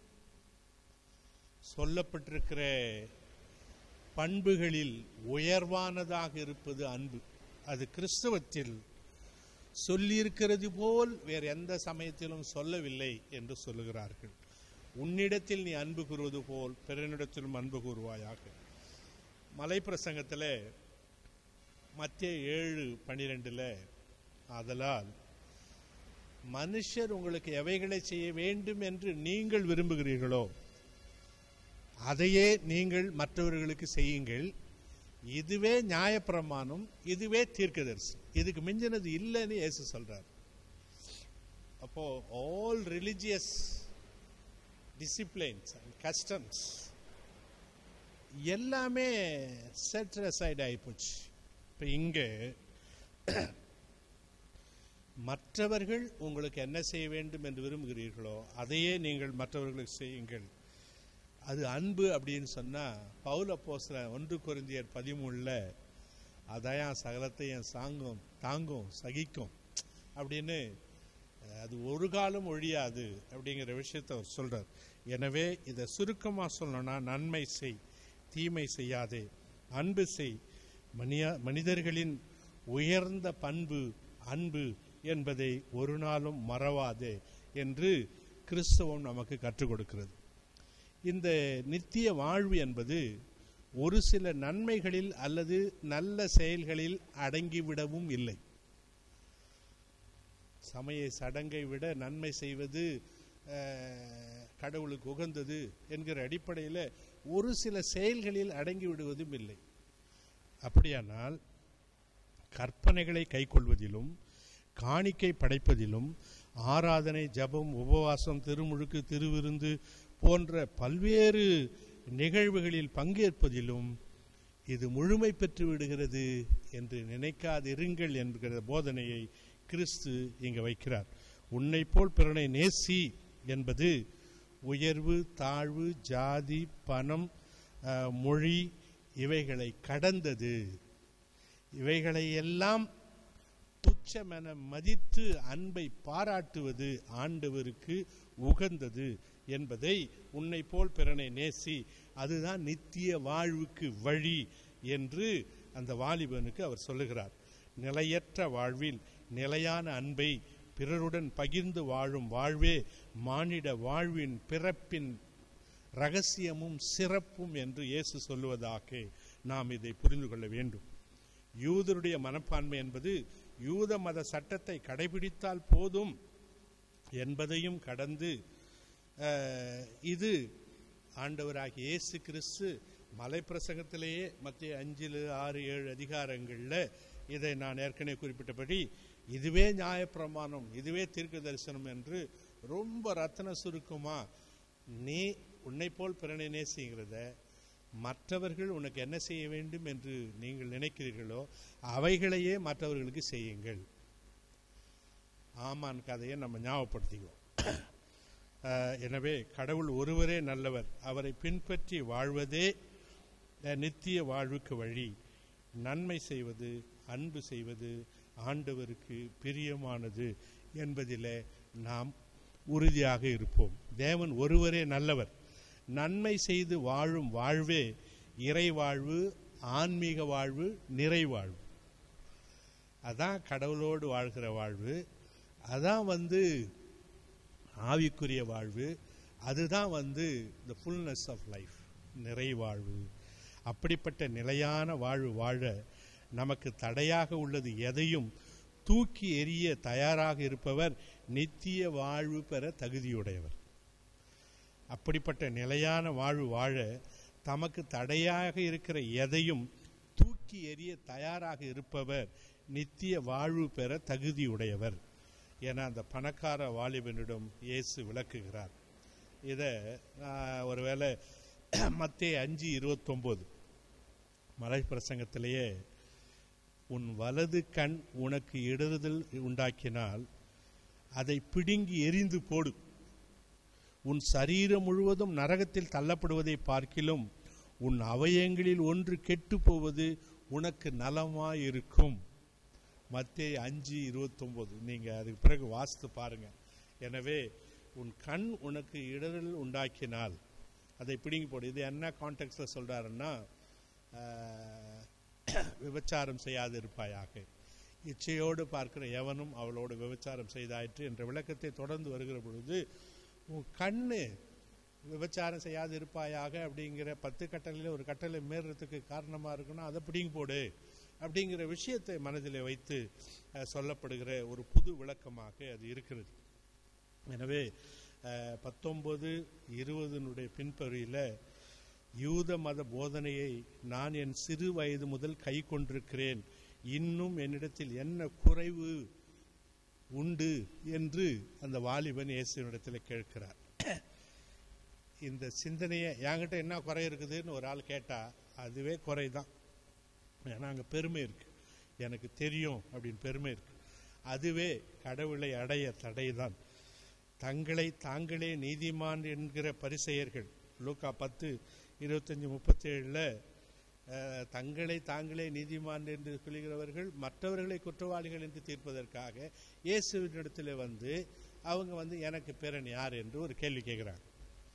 சொல்லப்பட்டிருக்கிற பண்புகளில் உயர்வானதாக இருப்பது அன்பு அது கிறிஸ்தவத்தில் சொல்லியிருக்கிறது போல் வேறு எந்த சமயத்திலும் சொல்லவில்லை என்று சொல்லுகிறார்கள் உன்னிடத்தில் நீ அன்பு கூறுவது போல் பிறனிடத்திலும் அன்பு கூறுவாயாக மலைப்பிரசங்கத்தில் மத்திய ஏழு பனிரெண்டில் ஆதலால் மனுஷர் உங்களுக்கு எவைகளை செய்ய வேண்டும் என்று நீங்கள் விரும்புகிறீர்களோ அதையே நீங்கள் மற்றவர்களுக்கு செய்யுங்கள் இதுவே நியாயப்பிரமாணம் இதுவே தீர்க்கதரிசி இதுக்கு மிஞ்சினது இல்லைன்னு இயேசு சொல்றார் அப்போ all religious disciplines and customs எல்லாமே செட் சைடு ஆகிப்போச்சு இப்போ இங்கே மற்றவர்கள் உங்களுக்கு என்ன செய்ய வேண்டும் என்று விரும்புகிறீர்களோ அதையே நீங்கள் மற்றவர்களுக்கு செய்யுங்கள் அது அன்பு அப்படின்னு சொன்னால் பவுல போஸ்ல ஒன்று குருந்தியர் பதிமூணில் அதான் சகலத்தையும் சாங்கும் தாங்கும் சகிக்கும் அப்படின்னு அஹ், அது ஒரு காலம் ஒழியாது அப்படிங்கிற விஷயத்தை அவர் சொல்றார் எனவே இதை சுருக்கமாக சொல்லணும்னா நன்மை செய் தீமை செய்யாதே அன்பு செய் மனியா மனிதர்களின் உயர்ந்த பண்பு அன்பு என்பதை ஒரு நாளும் மறவாதே என்று கிறிஸ்தவம் நமக்கு கற்றுக் கொடுக்கிறது இந்த நித்திய வாழ்வு என்பது ஒரு சில நன்மைகளில் அல்லது நல்ல செயல்களில் அடங்கிவிடவும் இல்லை சமய சடங்கை விட நன்மை செய்வது அஹ், கடவுளுக்கு உகந்தது என்கிற அடிப்படையில் ஒரு சில செயல்களில் அடங்கி விடுவதும் இல்லை அப்படியானால் கற்பனைகளை கைக்கொள்வதிலும் காணிக்கை படைப்பதிலும் ஆராதனை ஜபம் உபவாசம் திருமுழுக்கு திருவிருந்து போன்ற பல்வேறு நிகழ்வுகளில் பங்கேற்பதிலும் இது முழுமை பெற்று விடுகிறது என்று நினைக்காதிருங்கள் என்கிற போதனையை கிறிஸ்து இங்கு வைக்கிறார் உன்னை போல் பிறனை நேசி என்பது உயர்வு தாழ்வு ஜாதி பணம் அஹ், மொழி இவைகளை கடந்தது இவைகளை எல்லாம் துச்சமென மதித்து அன்பை பாராட்டுவது ஆண்டவருக்கு உகந்தது என்பதை உன்னை போல் பிறனை நேசி அதுதான் நித்திய வாழ்வுக்கு வழி என்று அந்த வாலிபனுக்கு அவர் சொல்லுகிறார் நிலையற்ற வாழ்வில் நிலையான அன்பை பிறருடன் பகிர்ந்து வாழும் வாழ்வே மானிட வாழ்வின் பிறப்பின் ரகசியமும் சிறப்பும் என்று இயேசு சொல்லுவதாக நாம் இதை புரிந்து கொள்ள வேண்டும் யூதருடைய மனப்பான்மை என்பது யூத மத சட்டத்தை கடைபிடித்தால் போதும் என்பதையும் கடந்து அஹ், இது ஆண்டவராகிய இயேசு கிறிஸ்து மலைப்பிரசங்கத்திலேயே மத்திய அஞ்சில் ஆறு ஏழு அதிகாரங்களில் இதை நான் ஏற்கனவே குறிப்பிட்டபடி இதுவே நியாயப்பிரமாணம் இதுவே தீர்க்க தரிசனம் என்று ரொம்ப ரத்தன சுருக்கமா நீ உன்னை போல் பிறனை நேசிங்கிறத மற்றவர்கள் உனக்கு என்ன செய்ய வேண்டும் என்று நீங்கள் நினைக்கிறீர்களோ அவைகளையே மற்றவர்களுக்கு செய்யுங்கள் ஆமான் கதையை நம்ம ஞாபகப்படுத்திக்குவோம் அஹ், எனவே கடவுள் ஒருவரே நல்லவர் அவரை பின்பற்றி வாழ்வதே அஹ், நித்திய வாழ்வுக்கு வழி நன்மை செய்வது அன்பு செய்வது ஆண்டவருக்கு பிரியமானது என்பதிலே நாம் உறுதியாக இருப்போம் தேவன் ஒருவரே நல்லவர் நன்மை செய்து வாழும் வாழ்வே இறை வாழ்வு ஆன்மீக வாழ்வு நிறைவாழ்வு அதான் கடவுளோடு வாழ்கிற வாழ்வு அதான் வந்து ஆவிக்குரிய வாழ்வு அதுதான் வந்து த ஃபுல்னஸ் ஆஃப் லைஃப் நிறைவாழ்வு அப்படிப்பட்ட நிலையான வாழ்வு வாழ நமக்கு தடையாக உள்ளது எதையும் தூக்கி எறிய தயாராக இருப்பவர் நித்திய வாழ்வு பெற தகுதியுடையவர் அப்படிப்பட்ட நிலையான வாழ்வு வாழ தமக்கு தடையாக இருக்கிற எதையும் தூக்கி எறிய தயாராக இருப்பவர் நித்திய வாழ்வு பெற தகுதியுடையவர் என அந்த பணக்கார வாலிபனிடம் இயேசு விளக்குகிறார் இதை நான் ஒருவேளை மத்திய அஞ்சு இருபத்தொம்போது மலை பிரசங்கத்திலேயே உன் வலது கண் உனக்கு இடறுதல் உண்டாக்கினால் அதை பிடுங்கி எரிந்து போடு உன் சரீரம் முழுவதும் நரகத்தில் தள்ளப்படுவதை பார்க்கிலும் உன் அவயங்களில் ஒன்று கெட்டு போவது உனக்கு நலமாயிருக்கும் மத்திய அஞ்சு இருபத்தொம்போது நீங்கள் அதுக்கு பிறகு வாசித்து பாருங்க எனவே உன் கண் உனக்கு இடரல் உண்டாக்கினால் அதை பிடுங்கி போடு இது என்ன கான்டெக்ட்ல சொல்றாருன்னா ஆஹ், விபச்சாரம் செய்யாது இருப்பாயாக இச்சையோடு பார்க்கிற எவனும் அவளோடு விபச்சாரம் செய்தாயிற்று என்ற விளக்கத்தை தொடர்ந்து வருகிற பொழுது உன் கண்ணு விபச்சாரம் செய்யாது இருப்பாயாக அப்படிங்கிற பத்து கட்டளையில் ஒரு கட்டளை மீறுறதுக்கு காரணமாக இருக்குன்னா அதை பிடிங்கி போடு அப்படிங்கிற விஷயத்தை மனதில் வைத்து அஹ், சொல்லப்படுகிற ஒரு புது விளக்கமாக அது இருக்கிறது எனவே அஹ், பத்தொன்பது இருபதனுடைய பின்பகுதியில் யூத மத போதனையை நான் என் சிறு வயது முதல் கை கொண்டிருக்கிறேன் இன்னும் என்னிடத்தில் என்ன குறைவு உண்டு என்று அந்த வாலிபன் இயேசுவினிடத்தில் கேட்கிறார் இந்த சிந்தனையை என்கிட்ட என்ன குறை இருக்குதுன்னு ஒரு ஆள் கேட்டா அதுவே குறைதான் ஏன்னா அங்கே பெருமை இருக்கு எனக்கு தெரியும் அப்படின்னு பெருமை இருக்கு அதுவே கடவுளை அடைய தடைதான் தங்களை தாங்களே நீதிமான் என்கிற பரிசெயர்கள் லூக்கா பத்து இருபத்தஞ்சி முப்பத்தேழில் தங்களை தாங்களே நீதிமான் என்று சொல்கிறவர்கள் மற்றவர்களை குற்றவாளிகள் என்று தீர்ப்பதற்காக இயேசுவினிடத்தில் வந்து அவங்க வந்து எனக்கு பிறன் யார் என்று ஒரு கேள்வி கேட்குறாங்க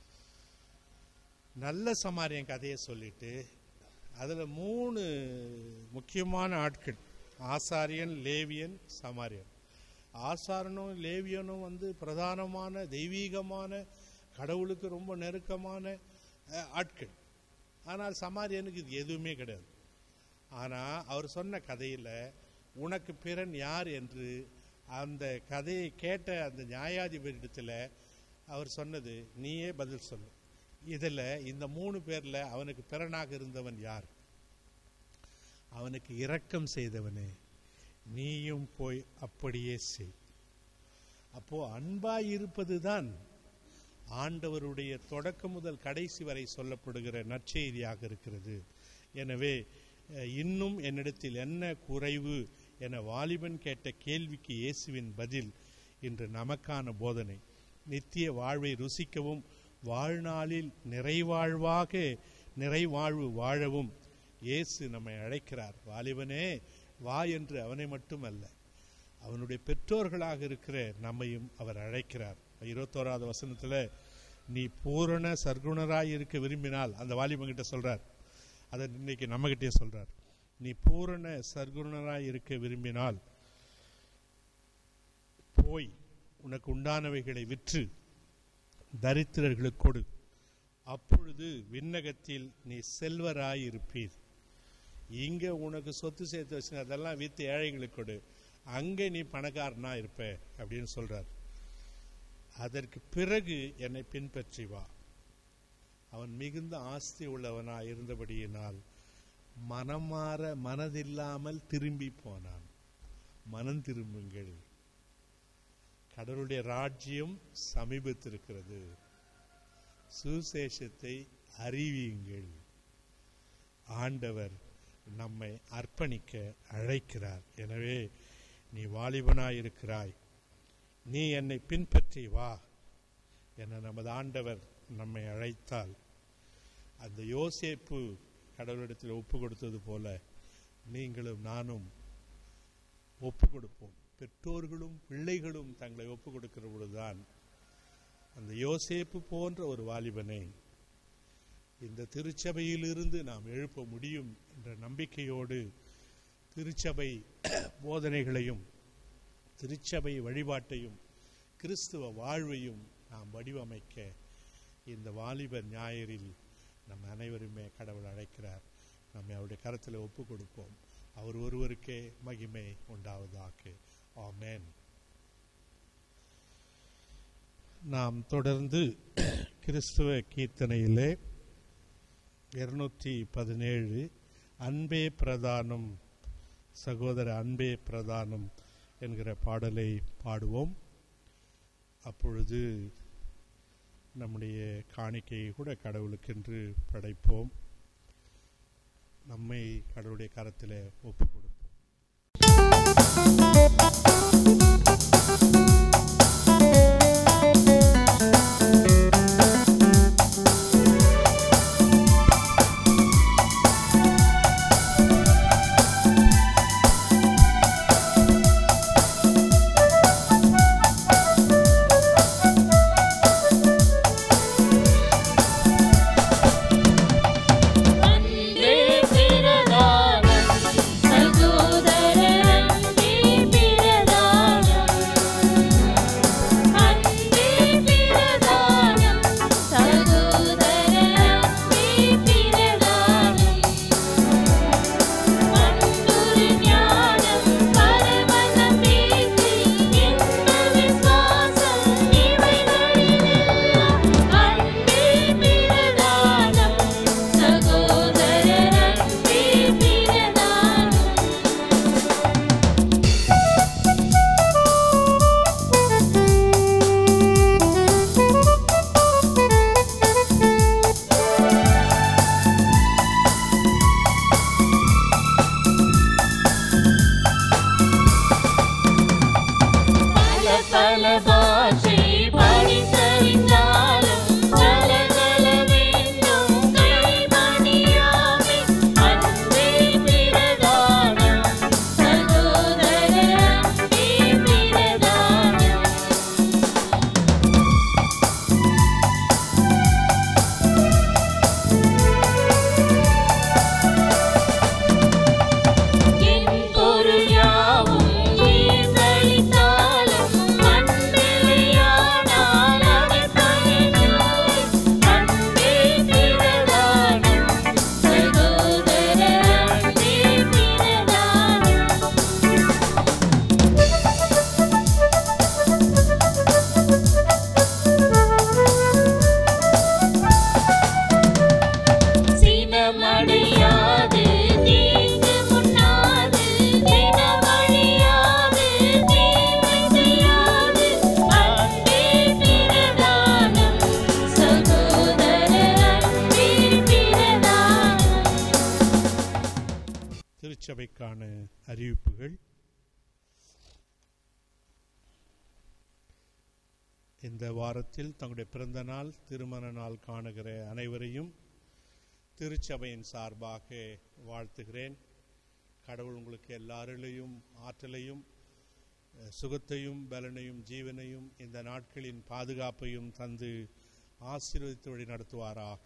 நல்ல சமாரியன் கதையை சொல்லிட்டு அதில் மூணு முக்கியமான ஆட்கள் ஆசாரியன் லேவியன் சமாரியன் ஆசாரனும் லேவியனும் வந்து பிரதானமான தெய்வீகமான கடவுளுக்கு ரொம்ப நெருக்கமான அஹ், ஆட்கள் ஆனால் சமாரியனுக்கு இது எதுவுமே கிடையாது ஆனால் அவர் சொன்ன கதையில் உனக்கு பிறன் யார் என்று அந்த கதையை கேட்ட அந்த நியாயாதிபதியிடத்தில் அவர் சொன்னது நீயே பதில் சொல்லு இதில் இந்த மூணு பேரில் அவனுக்கு பிறனாக இருந்தவன் யார் அவனுக்கு இரக்கம் செய்தவனே நீயும் போய் அப்படியே செய் அப்போ அன்பாய் இருப்பதுதான் ஆண்டவருடைய தொடக்கம் முதல் கடைசி வரை சொல்லப்படுகிற நற்செய்தியாக இருக்கிறது எனவே அஹ், இன்னும் என்னிடத்தில் என்ன குறைவு என வாலிபன் கேட்ட கேள்விக்கு இயேசுவின் பதில் இன்று நமக்கான போதனை நித்திய வாழ்வை ருசிக்கவும் வாழ்நாளில் நிறைவாழ்வாக நிறைவாழ்வு வாழவும் இயேசு நம்மை அழைக்கிறார் வாலிபனே வா என்று அவனை மட்டுமல்ல அவனுடைய பெற்றோர்களாக இருக்கிற நம்மையும் அவர் அழைக்கிறார் இருபத்தோராவது வசனத்துல நீ பூரண சர்க்குணராய் இருக்க விரும்பினால் அந்த வாலிபங்கிட்ட சொல்றார் அதை இன்னைக்கு நம்மகிட்டே சொல்றார் நீ பூரண சர்க்குணராய் இருக்க விரும்பினால் போய் உனக்கு உண்டானவைகளை விற்று தரித்திரர்களுக்கு கொடு அப்பொழுது விண்ணகத்தில் நீ செல்வராய் இருப்பீர் இங்க உனக்கு சொத்து சேர்த்து வச்சு அதெல்லாம் வித்து ஏழைகளுக்கு கொடு அங்கே நீ பணக்காரனா இருப்ப அப்படின்னு சொல்றார் அதற்கு பிறகு என்னை பின்பற்றி வா அவன் மிகுந்த ஆஸ்தி உள்ளவனா இருந்தபடியினால் மனமாற மனதில்லாமல் திரும்பி போனான் மனம் திரும்புங்கள் கடவுளுடைய ராஜ்யம் சமீபத்திருக்கிறது சுசேஷத்தை அறிவியுங்கள் ஆண்டவர் நம்மை அர்ப்பணிக்க அழைக்கிறார் எனவே நீ வாலிபனாயிருக்கிறாய் நீ என்னை பின்பற்றி வா என நமது ஆண்டவர் நம்மை அழைத்தால் அந்த யோசேப்பு கடவுளிடத்தில் ஒப்பு கொடுத்தது போல நீங்களும் நானும் ஒப்பு கொடுப்போம் பெற்றோர்களும் பிள்ளைகளும் தங்களை ஒப்பு கொடுக்கிற பொழுதுதான் அந்த யோசேப்பு போன்ற ஒரு வாலிபனை இந்த திருச்சபையிலிருந்து நாம் எழுப்ப முடியும் என்ற நம்பிக்கையோடு திருச்சபை போதனைகளையும் திருச்சபை வழிபாட்டையும் கிறிஸ்துவ வாழ்வையும் நாம் வடிவமைக்க இந்த வாலிபர் ஞாயிறில் நம் அனைவருமே கடவுள் அழைக்கிறார் நம்மை அவருடைய கரத்தில் ஒப்பு கொடுப்போம் அவர் ஒருவருக்கே மகிமை உண்டாவதாக ஆமென் நாம் தொடர்ந்து கிறிஸ்துவ கீர்த்தனையிலே இருநூற்றி பதினேழு அன்பே பிரதானம் சகோதர அன்பே பிரதானம் என்கிற பாடலை பாடுவோம் அப்பொழுது நம்முடைய காணிக்கையை கூட கடவுளுக்கென்று படைப்போம் நம்மை கடவுளுடைய கரத்தில் ஒப்பு கொடுப்போம் அன்பே பிரதானம் சகோதர அன்பே பிரதானம் அன்பே பிரதானம் சகோதர அன்பே பிரதானம் அன்புரு ஞானம் பரம நம்பிக்கை இன்ப விசுவாசம் இவைகளிலெல்லாம் அன்பே பிரதானம் சகோதர அன்பே பிரதானம் பல பல பாஷை படித்தறிந்தாலும் கலகல வேண்டும் கைமணியாமே அன்பே பிரதானம் சகோதர அன்பே பிரதானம் என் பொருள் யாவும் ஈசளித்தாலும் அன்பில்லையானால் அவர் பயனில்லை. அன்பே பிரதானம் சகோதர அன்பே பிரதானம் சினமடையாது தீங்கு முன்னாது தினமழியாது தீமை செய்யாது அன்பே பிரதானம் சகோதர அன்பே பிரதானம் திருச்சபைக்கான அறிவிப்புகள் இந்த வாரத்தில் தங்களுடைய பிறந்த நாள் திருமண நாள் காணுகிற அனைவரையும் திருச்சபையின் சார்பாக வாழ்த்துகிறேன் கடவுள் உங்களுக்கு எல்லாரிலையும் ஆற்றலையும் அஹ், சுகத்தையும் பலனையும் ஜீவனையும் இந்த நாட்களின் பாதுகாப்பையும் தந்து ஆசீர்வதித்து வழி நடத்துவாராக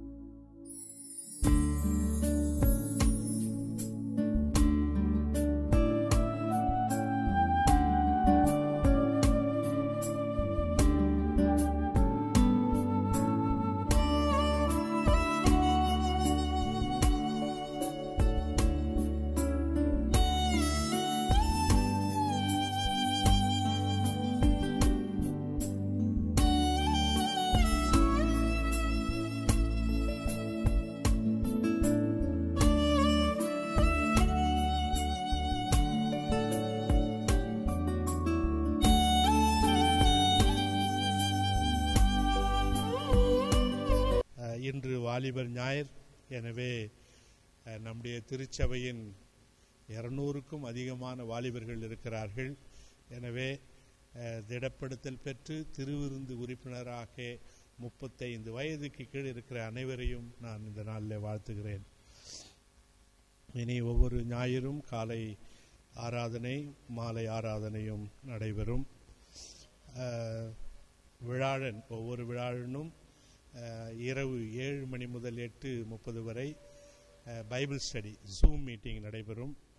அஹ், இன்று வாலிபர் ஞாயிறு எனவே அஹ், நம்முடைய திருச்சபையின் இருநூறுக்கும் அதிகமான வாலிபர்கள் இருக்கிறார்கள் எனவே அஹ், திடப்படுத்தல் பெற்று திருவிருந்து உறுப்பினராக முப்பத்தைந்து வயதுக்கு கீழ் இருக்கிற அனைவரையும் நான் இந்த நாளில் வாழ்த்துகிறேன் இனி ஒவ்வொரு ஞாயிறும் காலை ஆராதனை மாலை ஆராதனையும் நடைபெறும் அஹ், விழாழன் ஒவ்வொரு விழாழனும் அஹ், இரவு ஏழு மணி முதல் எட்டு முப்பது வரை அஹ், பைபிள் ஸ்டடி ஜூம் மீட்டிங் நடைபெறும்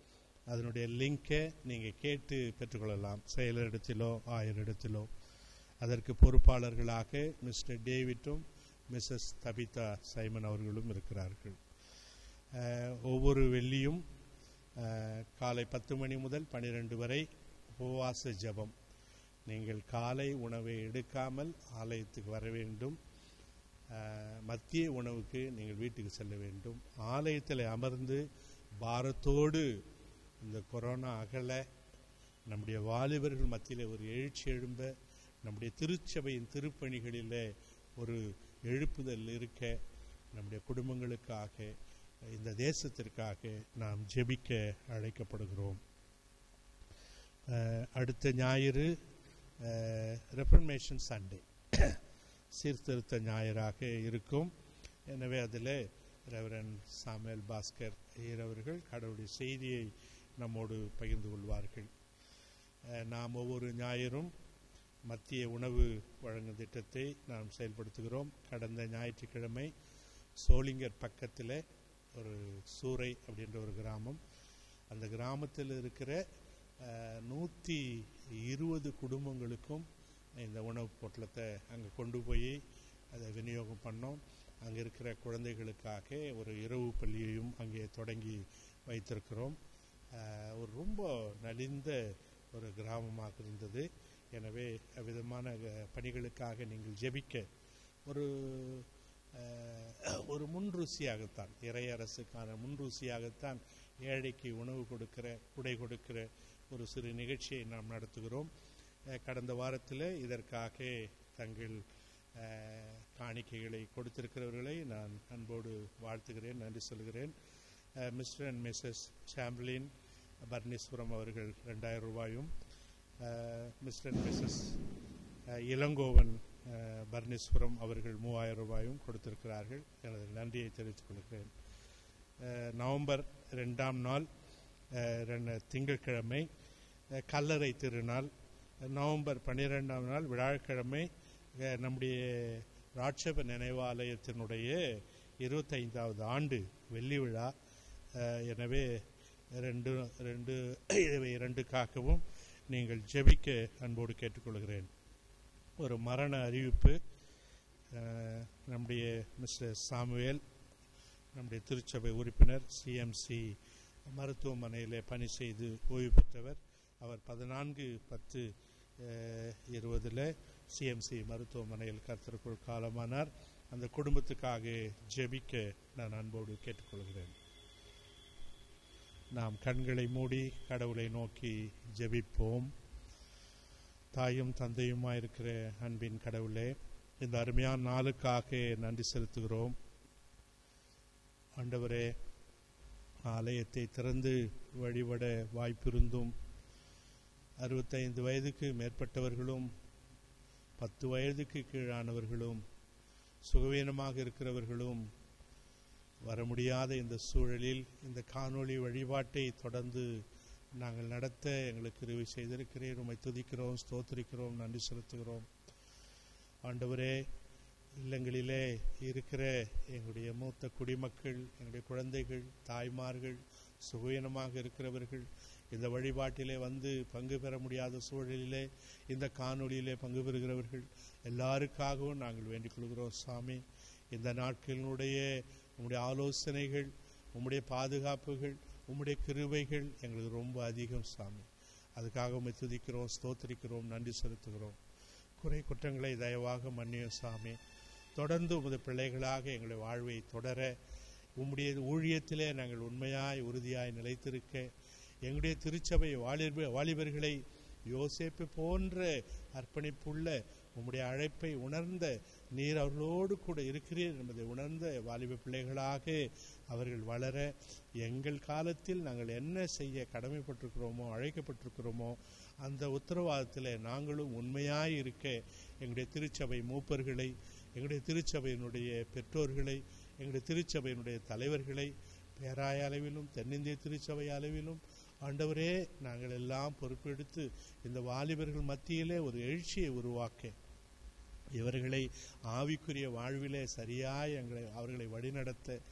அதனுடைய லிங்கை நீங்கள் கேட்டு பெற்றுக்கொள்ளலாம் செயலரிடத்திலோ ஆயரிடத்திலோ அதற்கு பொறுப்பாளர்களாக மிஸ்டர் டேவிட்டும் மிஸ்ஸஸ் தபிதா சைமன் அவர்களும் இருக்கிறார்கள் அஹ், ஒவ்வொரு வெள்ளியும் அஹ், காலை பத்து மணி முதல் பன்னிரெண்டு வரை உபவாச ஜெபம் நீங்கள் காலை உணவை எடுக்காமல் ஆலயத்துக்கு வர வேண்டும் அஹ், மத்திய உணவுக்கு நீங்கள் வீட்டுக்கு செல்ல வேண்டும் ஆலயத்தில் அமர்ந்து பாரத்தோடு இந்த கொரோனா அகல நம்முடைய வாலிபர்கள் மத்தியில் ஒரு எழுச்சி எழும்ப நம்முடைய திருச்சபையின் திருப்பணிகளில் ஒரு எழுப்புதல் இருக்க நம்முடைய குடும்பங்களுக்காக இந்த தேசத்திற்காக நாம் ஜெபிக்க அழைக்கப்படுகிறோம் அஹ், அடுத்த ஞாயிறு ரெஃபர்மேஷன் சண்டே சீர்திருத்த ஞாயிறாக இருக்கும் எனவே அதில் ரெவரன் சாமுவேல் பாஸ்கர் ஐயர் அவர்கள் கடவுளுடைய செய்தியை நம்மோடு பகிர்ந்து கொள்வார்கள் அஹ், நாம் ஒவ்வொரு ஞாயிறும் மத்திய உணவு வழங்கும் திட்டத்தை நாம் செயல்படுத்துகிறோம் கடந்த ஞாயிற்றுக்கிழமை சோளிங்கர் பக்கத்தில் ஒரு சூறை அப்படின்ற ஒரு கிராமம் அந்த கிராமத்தில் இருக்கிற நூற்றி இருபது குடும்பங்களுக்கும் இந்த உணவுப் பொட்டலத்தை அங்கே கொண்டு போய் அதை விநியோகம் பண்ணோம் அங்கே இருக்கிற குழந்தைகளுக்காக ஒரு இரவு பள்ளியையும் அங்கே தொடங்கி வைத்திருக்கிறோம் அஹ், ஒரு ரொம்ப நலிந்த ஒரு கிராமமாக இருந்தது எனவே அவ்விதமான அஹ், பணிகளுக்காக நீங்கள் ஜெபிக்க ஒரு அஹ், ஒரு முன்ருசியாகத்தான் இறை அரசுக்கான முன்ருசியாகத்தான் ஏழைக்கு உணவு கொடுக்கிற குடை கொடுக்கிற ஒரு சிறு நிகழ்ச்சியை நாம் நடத்துகிறோம் அஹ், கடந்த வாரத்தில் இதற்காக தங்கள் அஹ், காணிக்கைகளை கொடுத்திருக்கிறவர்களை நான் அன்போடு வாழ்த்துகிறேன் நன்றி சொல்கிறேன் மிஸ்டர் அண்ட் மிஸ்ஸஸ் சாம்பலின் பர்னீஸ்வரம் அவர்கள் ரெண்டாயிரம் ரூபாயும் மிஸ்டர் அண்ட் மிஸ்ஸஸ் இளங்கோவன் அஹ், பர்னீஸ்வரம் அவர்கள் மூவாயிரம் ரூபாயும் கொடுத்திருக்கிறார்கள் எனது நன்றியை தெரிவித்துக் கொள்கிறேன் அஹ், நவம்பர் ரெண்டாம் நாள் அஹ், ரெண்டு- திங்கட்கிழமை அஹ், கல்லறை திருநாள் நவம்பர் பன்னிரெண்டாம் நாள் வியாழக்கிழமை அஹ், நம்முடைய ராட்சப நினைவாலயத்தினுடைய இருபத்தைந்தாவது ஆண்டு வெள்ளி விழா அஹ், எனவே ரெண்டு ரெண்டு இவை இரண்டுக்காகவும் நீங்கள் ஜெபிக்க அன்போடு கேட்டுக்கொள்கிறேன் ஒரு மரண அறிவிப்பு அஹ், நம்முடைய மிஸ்டர் சாமுவேல் நம்முடைய திருச்சபை உறுப்பினர் சிஎம்சி மருத்துவமனையில் பணி செய்து ஓய்வு பெற்றவர் அவர் பதினான்கு பத்து இருபதில் சிஎம்சி மருத்துவமனையில் கர்த்தருக்குள் காலமானார் அந்த குடும்பத்துக்காக ஜெபிக்க நான் அன்போடு கேட்டுக்கொள்கிறேன் நாம் கண்களை மூடி கடவுளை நோக்கி ஜெபிப்போம் தாயும் தந்தையுமாய் இருக்கிற அன்பின் கடவுளே இந்த அருமையான நாளுக்காக நன்றி செலுத்துகிறோம் ஆண்டவரே ஆலயத்தை திறந்து வழிபட வாய்ப்பிருந்தும் அறுபத்தைந்து வயதுக்கு மேற்பட்டவர்களும் பத்து வயதுக்கு கீழானவர்களும் சுகவீனமாக இருக்கிறவர்களும் வர முடியாத இந்த சூழலில் இந்த காணொளி வழிபாட்டை தொடர்ந்து நாங்கள் நடத்த எங்களுக்கு உதவி செய்திருக்கிறேன் உம்மை துதிக்கிறோம் ஸ்தோத்திரிக்கிறோம் நன்றி செலுத்துகிறோம் ஆண்டவரே இல்லங்களிலே இருக்கிற எங்களுடைய மூத்த குடிமக்கள் எங்களுடைய குழந்தைகள் தாய்மார்கள் சுகவீனமாக இருக்கிறவர்கள் இந்த வழிபாட்டிலே வந்து பங்கு பெற முடியாத சூழலிலே இந்த காணொளியிலே பங்கு பெறுகிறவர்கள் எல்லாருக்காகவும் நாங்கள் வேண்டிக் கொள்கிறோம் சாமி இந்த நாட்களினுடைய உம்முடைய ஆலோசனைகள் உம்முடைய பாதுகாப்புகள் உம்முடைய கிருபைகள் எங்களுக்கு ரொம்ப அதிகம் சாமி அதுக்காக உம்மை துதிக்கிறோம் ஸ்தோத்திரிக்கிறோம் நன்றி செலுத்துகிறோம் குறை குற்றங்களை தயவாக மன்னியும் சாமி தொடர்ந்து உமது பிள்ளைகளாக எங்களுடைய வாழ்வை தொடர உம்முடைய ஊழியத்திலே நாங்கள் உண்மையாய் உறுதியாய் நிலைத்திருக்க எங்களுடைய திருச்சபை வாலிப வாலிபர்களை யோசேப்பு போன்ற அர்ப்பணிப்புள்ள உம்முடைய அழைப்பை உணர்ந்த நீர் அவர்களோடு கூட இருக்கிறீர் என்பதை உணர்ந்த வாலிப பிள்ளைகளாக அவர்கள் வளர எங்கள் காலத்தில் நாங்கள் என்ன செய்ய கடமைப்பட்டிருக்கிறோமோ அழைக்கப்பட்டிருக்கிறோமோ அந்த உத்தரவாதத்தில் நாங்களும் உண்மையாய் இருக்க எங்களுடைய திருச்சபை மூப்பர்களை எங்களுடைய திருச்சபையினுடைய பெற்றோர்களை எங்களுடைய திருச்சபையினுடைய தலைவர்களை பேராய அளவிலும் தென்னிந்திய திருச்சபை அளவிலும் ஆண்டவரே நாங்கள் எல்லாம் பொறுப்பெடுத்து இந்த வாலிபர்கள் மத்தியிலே ஒரு எழுச்சியை உருவாக்க இவர்களை ஆவிக்குரிய வாழ்விலே சரியாய் எங்களை அவர்களை வழிநடத்த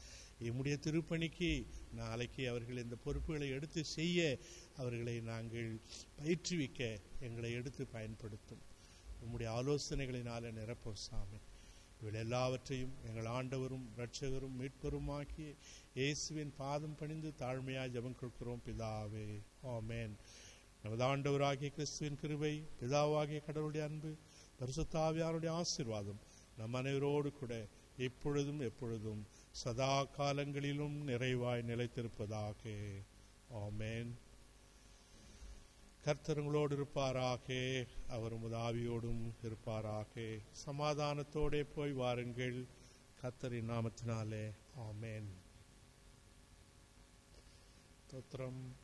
எம்முடைய திருப்பணிக்கு நாளைக்கு அவர்கள் இந்த பொறுப்புகளை எடுத்து செய்ய அவர்களை நாங்கள் பயிற்றுவிக்க எங்களை எடுத்து பயன்படுத்தும் உம்முடைய ஆலோசனைகளினால நிரப்ப சாமி இவள் எல்லாவற்றையும் எங்கள் ஆண்டவரும் இரட்சகரும் மீட்பருமாக்கி இயேசுவின் பாதம் பணிந்து தாழ்மையாய் ஜெபம் கொடுக்கிறோம் பிதாவே ஆமென் நமது ஆண்டவராகிய கிறிஸ்துவின் கிருபை பிதாவாகிய கடவுளுடைய அன்பு பரிசுத்தாவியாருடைய ஆசீர்வாதம் நம் அனைவரோடு கூட எப்பொழுதும் எப்பொழுதும் சதா காலங்களிலும் நிறைவாய் நிலைத்திருப்பதாக ஆமென் கர்த்தருங்களோடு இருப்பாராக அவர் உமது ஆவியோடும் இருப்பாராக சமாதானத்தோடே போய் வாருங்கள் கர்த்தரின் நாமத்தினாலே ஆமென் ஸ்தோத்திரம்